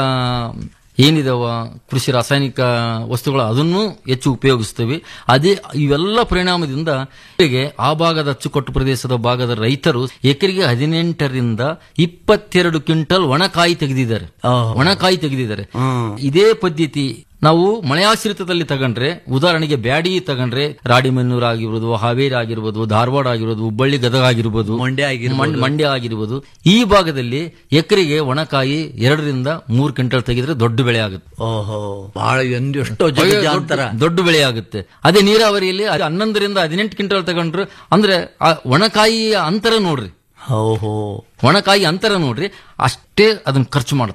S12: ಏನಿದಾವ ಕೃಷಿ ರಾಸಾಯನಿಕ ವಸ್ತುಗಳು ಅದನ್ನು ಹೆಚ್ಚು ಉಪಯೋಗಿಸ್ತೇವೆ ಅದೇ ಇವೆಲ್ಲ ಪರಿಣಾಮದಿಂದ ಹೀಗೆ ಆ ಭಾಗದ ಅಚ್ಚುಕಟ್ಟು ಪ್ರದೇಶದ ಭಾಗದ ರೈತರು ಎಕರೆಗೆ ಹದಿನೆಂಟರಿಂದ ಇಪ್ಪತ್ತೆರಡು ಕ್ವಿಂಟಲ್ ಒಣಕಾಯಿ ತೆಗೆದಿದ್ದಾರೆ ಒಣಕಾಯಿ ತೆಗೆದಿದ್ದಾರೆ ಇದೇ ಪದ್ಧತಿ ನಾವು ಮಳೆಯಾಶ್ರಿತದಲ್ಲಿ ತಗೊಂಡ್ರೆ ಉದಾಹರಣೆಗೆ ಬ್ಯಾಡಿ ತಗೊಂಡ್ರೆ ರಾಡಿಮನ್ನೂರ್ ಆಗಿರ್ಬೋದು ಹಾವೇರಿ ಆಗಿರ್ಬೋದು ಧಾರವಾಡ ಆಗಿರ್ಬೋದು ಹುಬ್ಬಳ್ಳಿ ಗದಗ ಆಗಿರ್ಬೋದು
S11: ಮಂಡ್ಯ ಆಗಿರ್ಬೋದು.
S12: ಮಂಡ್- ಮಂಡ್ಯ ಆಗಿರ್ಬೋದು ಈ ಭಾಗದಲ್ಲಿ ಎಕರೆಗೆ ಒಣಕಾಯಿ ಎರಡರಿಂದ ಮೂರು ಕ್ವಿಂಟಲ್ ತೆಗೆದ್ರೆ ದೊಡ್ಡ ಬೆಳೆ ಆಗುತ್ತೆ
S11: ಓಹೋ ಬಹಳ ಒಂದು ಎಷ್ಟೋ ಜಗಜಾಂತರ
S12: ದೊಡ್ಡ- ದೊಡ್ಡ ಬೆಳೆ ಆಗುತ್ತೆ ಅದೇ ನೀರಾವರಿಯಲ್ಲಿ ಅದು ಹನ್ನೊಂದರಿಂದ ಹದಿನೆಂಟು ಕ್ವಿಂಟಲ್ ತಗೊಂಡ್ರು ಅಂದ್ರೆ ಆ ಒಣಕಾಯಿ ಅಂತರ ನೋಡ್ರಿ
S11: ಓಹೋ
S12: ಒಣಕಾಯಿ ಅಂತರ ನೋಡ್ರಿ ಅಷ್ಟೇ ಅದನ್ನ ಖರ್ಚು ಮಾಡ್ತಾರೆ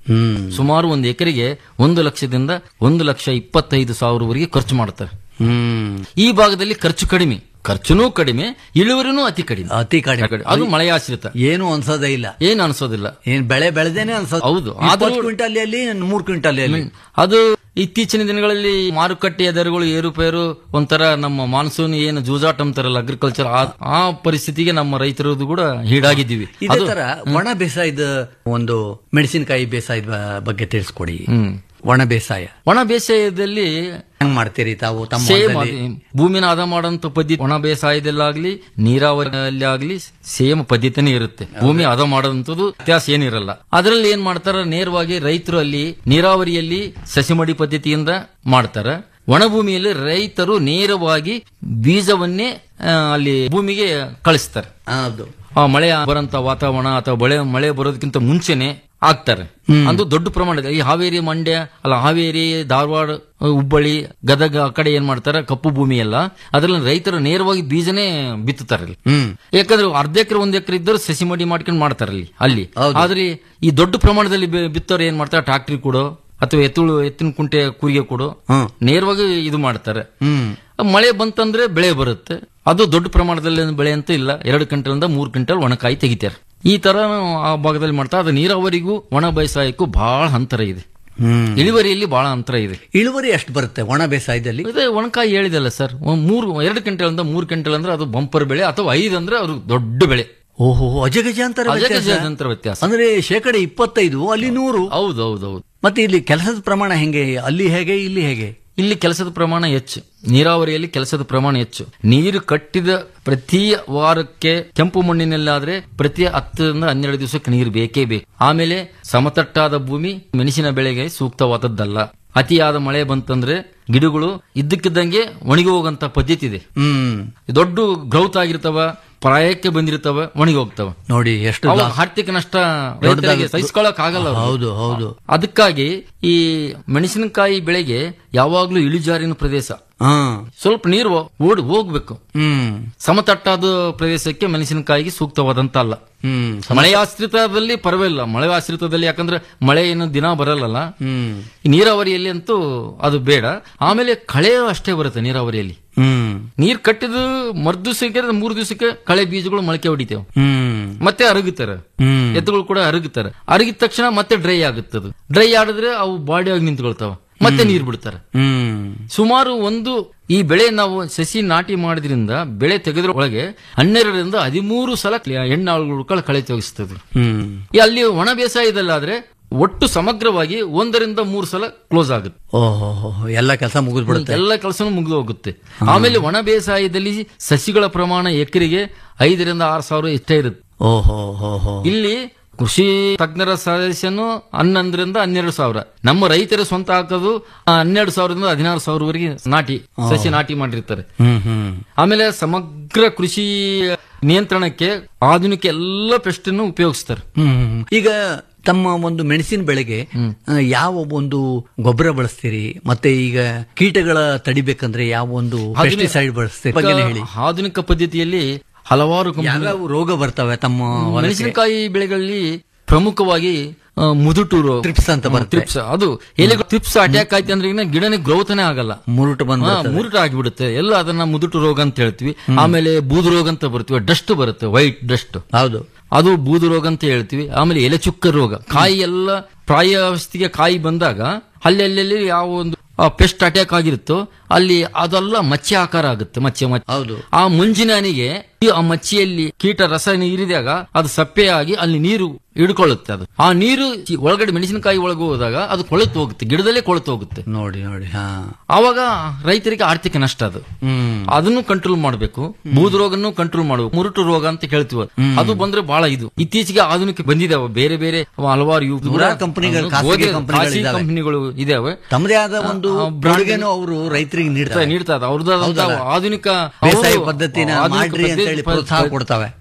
S11: ಹ್ಮ್
S12: ಸುಮಾರು ಒಂದು ಎಕರೆಗೆ ಒಂದು ಲಕ್ಷದಿಂದ ಒಂದು ಲಕ್ಷ ಇಪ್ಪತ್ತೈದು ಸಾವಿರವರೆಗೆ ಖರ್ಚು ಮಾಡ್ತಾರೆ
S11: ಹ್ಮ್
S12: ಈ ಭಾಗದಲ್ಲಿ ಖರ್ಚು ಕಡಿಮೆ ಖರ್ಚುನೂ ಕಡಿಮೆ ಇಳುವರಿನೂ ಅತಿ ಕಡಿಮೆ
S11: ಅತಿ ಕಡಿಮೆ
S12: ಅದು ಮಳೆಯಾಶ್ರಿತ
S11: ಏನು ಅನ್ಸೋದೇ ಇಲ್ಲ
S12: ಏನು ಅನ್ಸೋದಿಲ್ಲ
S11: ಏನ್ ಬೆಳೆ ಬೆಳೆದೇನೆ ಅನ್ಸೋದು
S12: ಹೌದು.
S11: ಆದ್ರೂ
S12: ಆದ್ರೂ-
S11: ಕ್ವಿಂಟಲ್ ಅಲ್ಲಿ ಮೂರ್ ಕ್ವಿಂಟಲ್ ಅಲ್ಲಿ
S12: ಅದು ಇತ್ತೀಚಿನ ದಿನಗಳಲ್ಲಿ ಮಾರುಕಟ್ಟೆಯ ದರಗಳು ಏರುಪೇರು ಒಂಥರ ನಮ್ಮ ಮಾನ್ಸೂನ್ ಏನು ಜೂಜಾಟ ಅಂತಾರಲ್ಲ ಅಗ್ರಿಕಲ್ಚರ್ ಆ ಪರಿಸ್ಥಿತಿಗೆ ನಮ್ಮ ರೈತರದು ಕೂಡ ಹೀಡಾಗಿದ್ದೀವಿ
S11: ಇದೇ
S12: ಅದು
S11: ತರ ಒಣ ಬೇಸಾಯದ ಒಂದು ಮೆಣಸಿನಕಾಯಿ ಬೇಸಾಯದ ಬ- ಬಗ್ಗೆ ತಿಳಿಸ್ಕೊಡಿ
S12: ಹ್ಮ್.
S11: ಒಣ ಬೇಸಾಯ
S12: ಒಣ ಬೇಸಾಯದಲ್ಲಿ
S11: ಹೆಂಗ್ ಮಾಡ್ತೀರಿ ತಾವು ತಮ್ಮ
S12: ಸೇಮ್
S11: ಹೊಲದಲ್ಲಿ?
S12: ಭೂಮಿನ ಹದ ಮಾಡೋಂಥ ಪದ್ಧತಿ ಒಣ ಬೇಸಾಯದಲ್ಲಾಗ್ಲಿ ನೀರಾವರಿಯಲ್ಲಿ ಆಗ್ಲಿ ಸೇಮ್ ಪದ್ಧತಿನೇ ಇರುತ್ತೆ ಭೂಮಿ ಹದ ಮಾಡೋದಂಥದ್ದು ವ್ಯತ್ಯಾಸ ಏನಿರಲ್ಲ ಅದರಲ್ಲಿ ಏನ್ ಮಾಡ್ತಾರ ನೇರವಾಗಿ ರೈತರು ಅಲ್ಲಿ ನೀರಾವರಿಯಲ್ಲಿ ಸಸಿಮಡಿ ಪದ್ಧತಿಯಿಂದ ಮಾಡ್ತಾರ ಒಣ ಭೂಮಿಯಲ್ಲಿ ರೈತರು ನೇರವಾಗಿ ಬೀಜವನ್ನೇ ಆ, ಅಲ್ಲಿ ಭೂಮಿಗೆ ಕಳಿಸ್ತಾರೆ
S11: ಹೌದು
S12: ಆ ಮಳೆ ಬರಂತ ವಾತಾವರಣ ಅಥವಾ ಮಳೆ ಮಳೆ ಬರೋದಕ್ಕಿಂತ ಮುಂಚೆನೆ ಆಗ್ತಾರೆ ಅದು ದೊಡ್ಡ ಪ್ರಮಾಣದ ಈ ಹಾವೇರಿ ಮಂಡ್ಯ ಅಲ್ಲ ಹಾವೇರಿ ಧಾರವಾಡ ಹುಬ್ಬಳ್ಳಿ ಗದಗ ಆ ಕಡೆ ಏನ್ ಮಾಡ್ತಾರೆ ಕಪ್ಪು ಭೂಮಿ ಎಲ್ಲ ಅದ್ರಲ್ಲಿ ರೈತರು ನೇರವಾಗಿ ಬೀಜನೇ ಬಿತ್ತುತ್ತಾರೆ ಅಲ್ಲಿ
S11: ಹ್ಮ್
S12: ಯಾಕಂದ್ರೆ ಅರ್ಧ ಎಕರೆ ಒಂದ್ ಎಕರೆ ಇದ್ದರು ಸಸಿ ಮಡಿ ಮಾಡ್ಕೊಂಡು ಮಾಡ್ತಾರೆ ಅಲ್ಲಿ ಅಲ್ಲಿ
S11: ಹೌದು.
S12: ಆದ್ರೆ ಈ ದೊಡ್ಡ ಪ್ರಮಾಣದಲ್ಲಿ ಬಿ- ಬಿತ್ತೋರು ಏನ್ ಮಾಡ್ತಾರೆ ಟ್ರಾಕ್ಟ್ರಿ ಕೊಡೋ ಅಥವಾ ಎತ್ತುಳು ಎತ್ತಿನ ಕುಂಟೆ ಕೂರಿಗೆ ಕೊಡೋ
S11: ಹ್ಮ್.
S12: ನೇರವಾಗಿ ಇದು ಮಾಡ್ತಾರೆ
S11: ಹ್ಮ್
S12: ಮಳೆ ಬಂತಂದ್ರೆ ಬೆಳೆ ಬರುತ್ತೆ ಅದು ದೊಡ್ಡ ಪ್ರಮಾಣದಲ್ಲಿ ಏನು ಬೆಳೆ ಅಂತ ಇಲ್ಲ ಎರಡು ಕ್ವಿಂಟಲ್ ಮೂರು ಕ್ವಿಂಟಲ್ ಒಣಕಾಯಿ ತೆಗಿತಾರೆ ಈ ತರ ಆ ಭಾಗದಲ್ಲಿ ಮಾಡ್ತಾರೆ ಅದು ನೀರಾವರಿಗೂ ಒಣ ಬೇಸಾಯಕ್ಕೂ ಬಹಳ ಅಂತರ ಇದೆ
S11: ಹ್ಮ್
S12: ಇಳುವರಿಯಲ್ಲಿ ಬಹಳ ಅಂತರ ಇದೆ
S11: ಇಳುವರಿ ಎಷ್ಟು ಬರುತ್ತೆ ಒಣ ಬೇಸಾಯದಲ್ಲಿ
S12: ಅದೇ ಒಣಕಾಯಿ ಹೇಳಿದಲ್ಲ ಸರ್ ಒಂದ್ ಮೂರು ಎರಡು ಕ್ವಿಂಟಲ್ ಅಂತ ಮೂರು ಕ್ವಿಂಟಲ್ ಅಂದ್ರೆ ಅದು ಬಂಪರ್ ಬೆಳೆ ಅಥವಾ ಐದು ಅಂದ್ರೆ ಅದು ದೊಡ್ಡ ಬೆಳೆ
S11: ಓಹೋ ಅಜಗಜಾಂತರ ವ್ಯತ್ಯಾಸ.
S12: ಅಜಗಜಾಂತರ ವ್ಯತ್ಯಾಸ
S11: ಅಂದ್ರೆ ಶೇಕಡ ಇಪ್ಪತ್ತೈದು ಅಲ್ಲಿ ನೂರು
S12: ಹೌದು ಹೌದು ಹೌದು
S11: ಮತ್ತೆ ಇಲ್ಲಿ ಕೆಲಸದ ಪ್ರಮಾಣ ಹೆಂಗೆ ಅಲ್ಲಿ ಹೇಗೆ ಇಲ್ಲಿ ಹೇಗೆ
S12: ಇಲ್ಲಿ ಕೆಲಸದ ಪ್ರಮಾಣ ಹೆಚ್ಚು ನೀರಾವರಿಯಲ್ಲಿ ಕೆಲಸದ ಪ್ರಮಾಣ ಹೆಚ್ಚು ನೀರು ಕಟ್ಟಿದ ಪ್ರತಿ ವಾರಕ್ಕೆ ಕೆಂಪು ಮಣ್ಣಿನಲ್ಲಾದ್ರೆ ಪ್ರತಿ ಹತ್ತರಿಂದ ಹನ್ನೆರಡು ದಿವಸಕ್ಕೆ ನೀರು ಬೇಕೇ ಬೇಕು ಆಮೇಲೆ ಸಮತಟ್ಟಾದ ಭೂಮಿ ಮೆಣಸಿನ ಬೆಳೆಗೆ ಸೂಕ್ತವಾದದ್ದಲ್ಲ ಅತಿಯಾದ ಮಳೆ ಬಂತಂದ್ರೆ ಗಿಡಗಳು ಇದ್ದಕ್ಕಿದ್ದಂಗೆ ಒಣಗಿ ಹೋಗಂತ ಪದ್ಧತಿ ಇದೆ
S11: ಹ್ಮ್
S12: ದೊಡ್ಡ ಗ್ರೌತ್ ಆಗಿರ್ತಾವ ಪ್ರಾಯಕ್ಕೆ ಬಂದಿರ್ತಾವ ಒಣಗಿ ಹೋಗ್ತಾವ
S11: ನೋಡಿ ಎಷ್ಟು
S12: ಅವು
S11: ಲಾಸ್.
S12: ಆರ್ಥಿಕ ನಷ್ಟ
S11: ದೊಡ್ಡದಾಗುತ್ತೆ.
S12: ರೈತರಿಗೆ ಸಹಿಸ್ಕೊಳಕ್ ಆಗಲ್ಲ ಅವ್ರಿಗೆ.
S11: ಹೌದು ಹೌದು
S12: ಅದಕ್ಕಾಗಿ ಈ ಮೆಣಸಿನಕಾಯಿ ಬೆಳೆಗೆ ಯಾವಾಗ್ಲೂ ಇಳಿಜಾರಿನ ಪ್ರದೇಶ
S11: ಹಾ
S12: ಸ್ವಲ್ಪ ನೀರು ಓಡಿ ಹೋಗ್ಬೇಕು
S11: ಹ್ಮ್
S12: ಸಮತಟ್ಟಾದ ಪ್ರದೇಶಕ್ಕೆ ಮೆಣಸಿನಕಾಯಿಗೆ ಸೂಕ್ತವಾದಂತ ಅಲ್ಲ
S11: ಹ್ಮ್
S12: ಮಳೆ ಆಶ್ರಿತದಲ್ಲಿ ಪರವಾಗಿಲ್ಲ ಮಳೆ ಆಶ್ರಿತದಲ್ಲಿ ಯಾಕಂದ್ರೆ ಮಳೆ ಏನು ದಿನ ಬರಲ್ಲ
S11: ಹ್ಮ್
S12: ಈ ನೀರಾವರಿಯಲ್ಲಿ ಅಂತೂ ಅದು ಬೇಡ ಆಮೇಲೆ ಕಳೆ ಅಷ್ಟೇ ಬರುತ್ತೆ ನೀರಾವರಿಯಲ್ಲಿ
S11: ಹ್ಮ್
S12: ನೀರ್ ಕಟ್ಟಿದ ಮರು ದಿವಸಕ್ಕೆ ಮೂರು ದಿವಸಕ್ಕೆ ಕಳೆ ಬೀಜಗಳು ಮೊಳಕೆ ಹೊಡಿತೇವೆ
S11: ಹ್ಮ್
S12: ಮತ್ತೆ ಅರಗುತ್ತಾರೆ
S11: ಹ್ಮ್
S12: ಎತ್ತುಗಳು ಕೂಡ ಅರಗುತ್ತಾರೆ ಅರಗಿದ ತಕ್ಷಣ ಮತ್ತೆ ಡ್ರೈ ಆಗುತ್ತದು ಡ್ರೈ ಆಡಿದ್ರೆ ಅವು ಬಾಡಿ ಆಗಿ ನಿಂತ್ಕೊಳ್ತಾವ ಮತ್ತೆ ನೀರ್ ಬಿಡ್ತಾರೆ
S11: ಹ್ಮ್
S12: ಸುಮಾರು ಒಂದು ಈ ಬೆಳೆ ನಾವು ಸಸಿ ನಾಟಿ ಮಾಡಿದ್ರಿಂದ ಬೆಳೆ ತೆಗೆದ್ರ ಒಳಗೆ ಹನ್ನೆರಡರಿಂದ ಹದಿಮೂರು ಸಲ ಹೆಣ್ಣಾಳುಗಳು ಕಳೆ ತೆಗೆಸ್ತದೆ
S11: ಹ್ಮ್
S12: ಈ ಅಲ್ಲಿ ಒಣ ಬೇಸಾಯದಲ್ಲಾದ್ರೆ ಒಟ್ಟು ಸಮಗ್ರವಾಗಿ ಒಂದರಿಂದ ಮೂರು ಸಲ ಕ್ಲೋಸ್ ಆಗುತ್ತೆ
S11: ಓಹೋ ಎಲ್ಲ ಕೆಲಸ ಮುಗಿದ್ಬಿಡುತ್ತೆ
S12: ಎಲ್ಲ ಕೆಲಸನೂ ಮುಗಿದು ಹೋಗುತ್ತೆ ಆಮೇಲೆ ಒಣ ಬೇಸಾಯದಲ್ಲಿ ಸಸಿಗಳ ಪ್ರಮಾಣ ಎಕರೆಗೆ ಐದರಿಂದ ಆರು ಸಾವಿರ ಇಷ್ಟೇ ಇರುತ್ತೆ
S11: ಓಹೋ ಹೋ ಹೋ
S12: ಇಲ್ಲಿ ಕೃಷಿ ತಜ್ಞರ ಸದಸ್ಯನು ಹನ್ನೊಂದರಿಂದ ಹನ್ನೆರಡು ಸಾವಿರ ನಮ್ಮ ರೈತರ ಸ್ವಂತ ಹಾಕೋದು ಆ, ಹನ್ನೆರಡು ಸಾವಿರದಿಂದ ಹದಿನಾರು ಸಾವಿರವರೆಗೆ ನಾಟಿ ಸಸಿ ನಾಟಿ ಮಾಡಿರ್ತಾರೆ
S11: ಹ್ಮ್ ಹ್ಮ್
S12: ಆಮೇಲೆ ಸಮಗ್ರ ಕೃಷಿ ನಿಯಂತ್ರಣಕ್ಕೆ ಆಧುನಿಕ ಎಲ್ಲ ಪೆಸ್ಟ್ ಅನ್ನು ಉಪಯೋಗಿಸ್ತಾರೆ
S11: ಹ್ಮ್ ಈಗ ತಮ್ಮ ಒಂದು ಮೆಣಸಿನ ಬೆಳೆಗೆ ಆ, ಯಾವ ಒಂದು ಗೊಬ್ಬರ ಬಳಸ್ತೀರಿ ಮತ್ತೆ ಈಗ ಕೀಟಗಳ ತಡಿಬೇಕಂದ್ರೆ ಯಾವ ಒಂದು ಪೆಸ್ಟಿಸೈಡ್ ಬಳಸ್ತೀರಿ ಬಗ್ಗೆ ಹೇಳಿ
S12: ಆಧುನಿಕ ಪದ್ಧತಿಯಲ್ಲಿ ಹಲವಾರು ಕಂಪನಿ
S11: ಯಾವ್ಯಾವ ರೋಗ ಬರ್ತವೆ ತಮ್ಮ ಹೊಲಕ್ಕೆ?
S12: ಮೆಣಸಿನಕಾಯಿ ಬೆಳೆಗಳಲ್ಲಿ ಪ್ರಮುಖವಾಗಿ ಆ, ಮುದುಟು ರೋಗ
S11: Thrips ಅಂತ ಬರುತ್ತೆ.
S12: ಥ್ರಿಪ್ಸ್ ಅದು ಎಲೆಗಳು ಥ್ರಿಪ್ಸ್ ಅಟ್ಯಾಕ್ ಆಯ್ತು ಅಂದ್ರೆ ಇನ್ನ ಗಿಡನೇ ಗ್ರೋತ್ನೇ ಆಗಲ್ಲ
S11: ಮುರುಟು ಬಂದ್
S12: ಹಾ, ಮುರುಟ ಆಗಿಬಿಡುತ್ತೆ ಎಲ್ಲ ಅದನ್ನ ಮುದುಟು ರೋಗ ಅಂತ ಹೇಳ್ತೀವಿ ಆಮೇಲೆ ಬೂದು ರೋಗ ಅಂತ ಬರ್ತೀವಿ ಡಸ್ಟ್ ಬರುತ್ತೆ ವೈಟ್ ಡಸ್ಟ್
S11: ಹೌದು
S12: ಅದು ಬೂದು ರೋಗ ಅಂತ ಹೇಳ್ತೀವಿ ಆಮೇಲೆ ಎಲೆ ಚುಕ್ಕ ರೋಗ ಕಾಯಿ ಎಲ್ಲ ಪ್ರಾಯಾವಸ್ಥೆಗೆ ಕಾಯಿ ಬಂದಾಗ ಅಲ್ಲಿ ಅಲ್ಲಲ್ಲಿ ಯಾವ ಒಂದು ಪೆಸ್ಟ್ ಅಟ್ಯಾಕ್ ಆಗಿರುತ್ತೋ ಅಲ್ಲಿ ಅದೆಲ್ಲ ಮಚ್ಚೆ ಆಕಾರ ಆಗುತ್ತೆ ಮಚ್ಚೆ ಮಚ್ಚೆ
S11: ಹೌದು
S12: ಆ ಮುಂಜಿನ ಹನಿಗೆ ಈ ಆ ಮಚ್ಚಿಯಲ್ಲಿ ಕೀಟ ರಸ ನೀರಿದಾಗ ಅದು ಸಪ್ಪೆಯಾಗಿ ಅಲ್ಲಿ ನೀರು ಹಿಡ್ಕೊಳ್ಳುತ್ತೆ ಅದು ಆ ನೀರು ಈ ಒಳಗಡೆ ಮೆಣಸಿನಕಾಯಿ ಒಳಗೆ ಹೋದಾಗ ಅದು ಕೊಳೆತು ಹೋಗುತ್ತೆ ಗಿಡದಲ್ಲೇ ಕೊಳೆತು ಹೋಗುತ್ತೆ
S11: ನೋಡಿ ನೋಡಿ ಹಾ
S12: ಆವಾಗ ರೈತರಿಗೆ ಆರ್ಥಿಕ ನಷ್ಟ ಅದು
S11: ಹ್ಮ್
S12: ಅದನ್ನು ಕಂಟ್ರೋಲ್ ಮಾಡಬೇಕು ಬೂದು ರೋಗನ್ನು ಕಂಟ್ರೋಲ್ ಮಾಡಬೇಕು ಮುರುಟು ರೋಗ ಅಂತ ಹೇಳ್ತೀವಿ ಅದು ಬಂದ್ರೆ ಬಹಳ ಇದು ಇತ್ತೀಚೆಗೆ ಆಧುನಿಕ ಬಂದಿದಾವೆ ಬೇರೆ ಬೇರೆ ಹಲವಾರು ಇವು ಕೂಡ
S11: ನೂರಾರು ಕಂಪನಿಗಳು, ಖಾಸಗಿ
S12: ಹೋಗಿ-
S11: ಕಂಪನಿಗಳು
S12: ಖಾಸಗಿ
S11: ಇದಾವೆ.
S12: ಕಂಪನಿಗಳು ಇದಾವೆ
S11: ತಮ್ಮದೇ ಆದ ಒಂದು
S12: ಆ, brand
S11: ಕೊಡುಗೆನೂ ಅವರು ರೈತರಿಗೆ ನೀಡ್ತಾರೆ
S12: ನೀಡ್ತಾ ಇದೆ ಅವ್ರದ್ದಾದಂತ
S11: ಹೌದಲ್ಲ?
S12: ಆಧುನಿಕ
S11: ಬೇಸಾಯ
S12: ಅವರು
S11: ಪದ್ಧತಿನ
S12: ಆಧುನಿಕ
S11: ಮಾಡ್ರಿ ಅಂತ
S12: ಪದ್ಧತಿ-
S11: ಹೇಳಿ ಪ್ರೋತ್ಸಾಹ ಕೊಡ್ತಾವೆ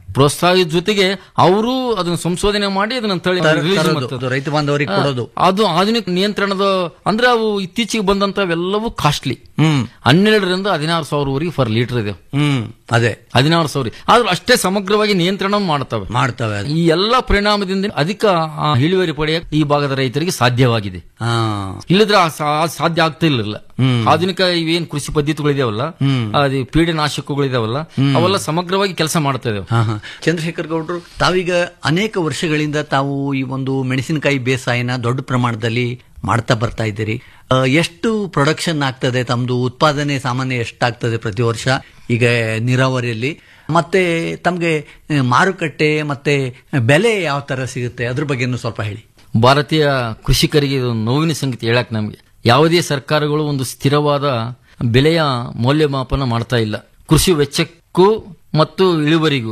S12: ಪ್ರೋತ್ಸಾಹದ ಜೊತೆಗೆ ಅವರು ಅದನ್ನ ಸಂಶೋಧನೆ ಮಾಡಿ ಅದನ್ನ ತಳಿ
S11: ತರ-
S12: release
S11: ತರೋದು,
S12: ಮಾಡ್ತಾರೆ.
S11: ಅದು ರೈತ ಬಾಂಧವರಿಗೆ
S12: ಆ,
S11: ಕೊಡೋದು.
S12: ಅದು ಆಧುನಿಕ ನಿಯಂತ್ರಣದ ಅಂದ್ರೆ ಅವು ಇತ್ತೀಚೆಗೆ ಬಂದಂತವೆಲ್ಲವೂ ಕಾಸ್ಟ್ಲಿ
S11: ಹ್ಮ್
S12: ಹನ್ನೆರಡರಿಂದ ಹದಿನಾರು ಸಾವಿರವರೆಗೆ ಫರ್ ಲೀಟರ್ ಇದೆ
S11: ಹ್ಮ್ ಅದೇ
S12: ಹದಿನಾರು ಸಾವಿರ ಆದ್ರೂ ಅಷ್ಟೇ ಸಮಗ್ರವಾಗಿ ನಿಯಂತ್ರಣ ಮಾಡ್ತವೆ
S11: ಮಾಡ್ತವೆ ಅದು.
S12: ಈ ಎಲ್ಲ ಪರಿಣಾಮದಿಂದ ಅಧಿಕ ಆ, ಇಳುವರಿ ಪಡೆಯಕ್ಕೆ ಈ ಭಾಗದ ರೈತರಿಗೆ ಸಾಧ್ಯವಾಗಿದೆ
S11: ಹಾ
S12: ಇಲ್ಲದ್ರೆ ಆ ಸಾ- ಆ ಸಾಧ್ಯ ಆಗ್ತಾ ಇರಲಿಲ್ಲ ಆಧುನಿಕ ಇವೇನ್ ಕೃಷಿ ಪದ್ಧತಿಗಳಿದಾವಲ್ಲ ಅದು ಪೀಡನಾಶಕಗಳಿದಾವಲ್ಲ ಅವೆಲ್ಲ ಸಮಗ್ರವಾಗಿ ಕೆಲಸ ಮಾಡ್ತಾ ಇದಾವೆ
S11: ಹಾ ಹಾ ಚಂದ್ರಶೇಖರ್ ಗೌಡ್ರು ತಾವೀಗ ಅನೇಕ ವರ್ಷಗಳಿಂದ ತಾವು ಈ ಒಂದು ಮೆಣಸಿನಕಾಯಿ ಬೇಸಾಯನ ದೊಡ್ಡ ಪ್ರಮಾಣದಲ್ಲಿ ಮಾಡ್ತಾ ಬರ್ತಾ ಇದ್ದೀರಿ ಆ, ಎಷ್ಟು ಪ್ರೊಡಕ್ಷನ್ ಆಗ್ತದೆ ತಮ್ದು ಉತ್ಪಾದನೆ ಸಾಮಾನ್ಯ ಎಷ್ಟಾಗ್ತದೆ ಪ್ರತಿ ವರ್ಷ ಈಗ ನೀರಾವರಿಯಲ್ಲಿ ಮತ್ತೆ ತಮಗೆ ಮಾರುಕಟ್ಟೆ ಮತ್ತೆ ಬೆಲೆ ಯಾವ ತರ ಸಿಗುತ್ತೆ ಅದ್ರ ಬಗ್ಗೆನೂ ಸ್ವಲ್ಪ ಹೇಳಿ
S12: ಭಾರತೀಯ ಕೃಷಿಕರಿಗೆ ಇದು ನೋವಿನ ಸಂಗತಿ ಹೇಳಕ್ ನಮಗೆ ಯಾವುದೇ ಸರ್ಕಾರಗಳು ಒಂದು ಸ್ಥಿರವಾದ ಬೆಲೆಯ ಮೌಲ್ಯಮಾಪನ ಮಾಡ್ತಾ ಇಲ್ಲ ಕೃಷಿ ವೆಚ್ಚಕ್ಕೂ ಮತ್ತು ಇಳುವರಿಗೂ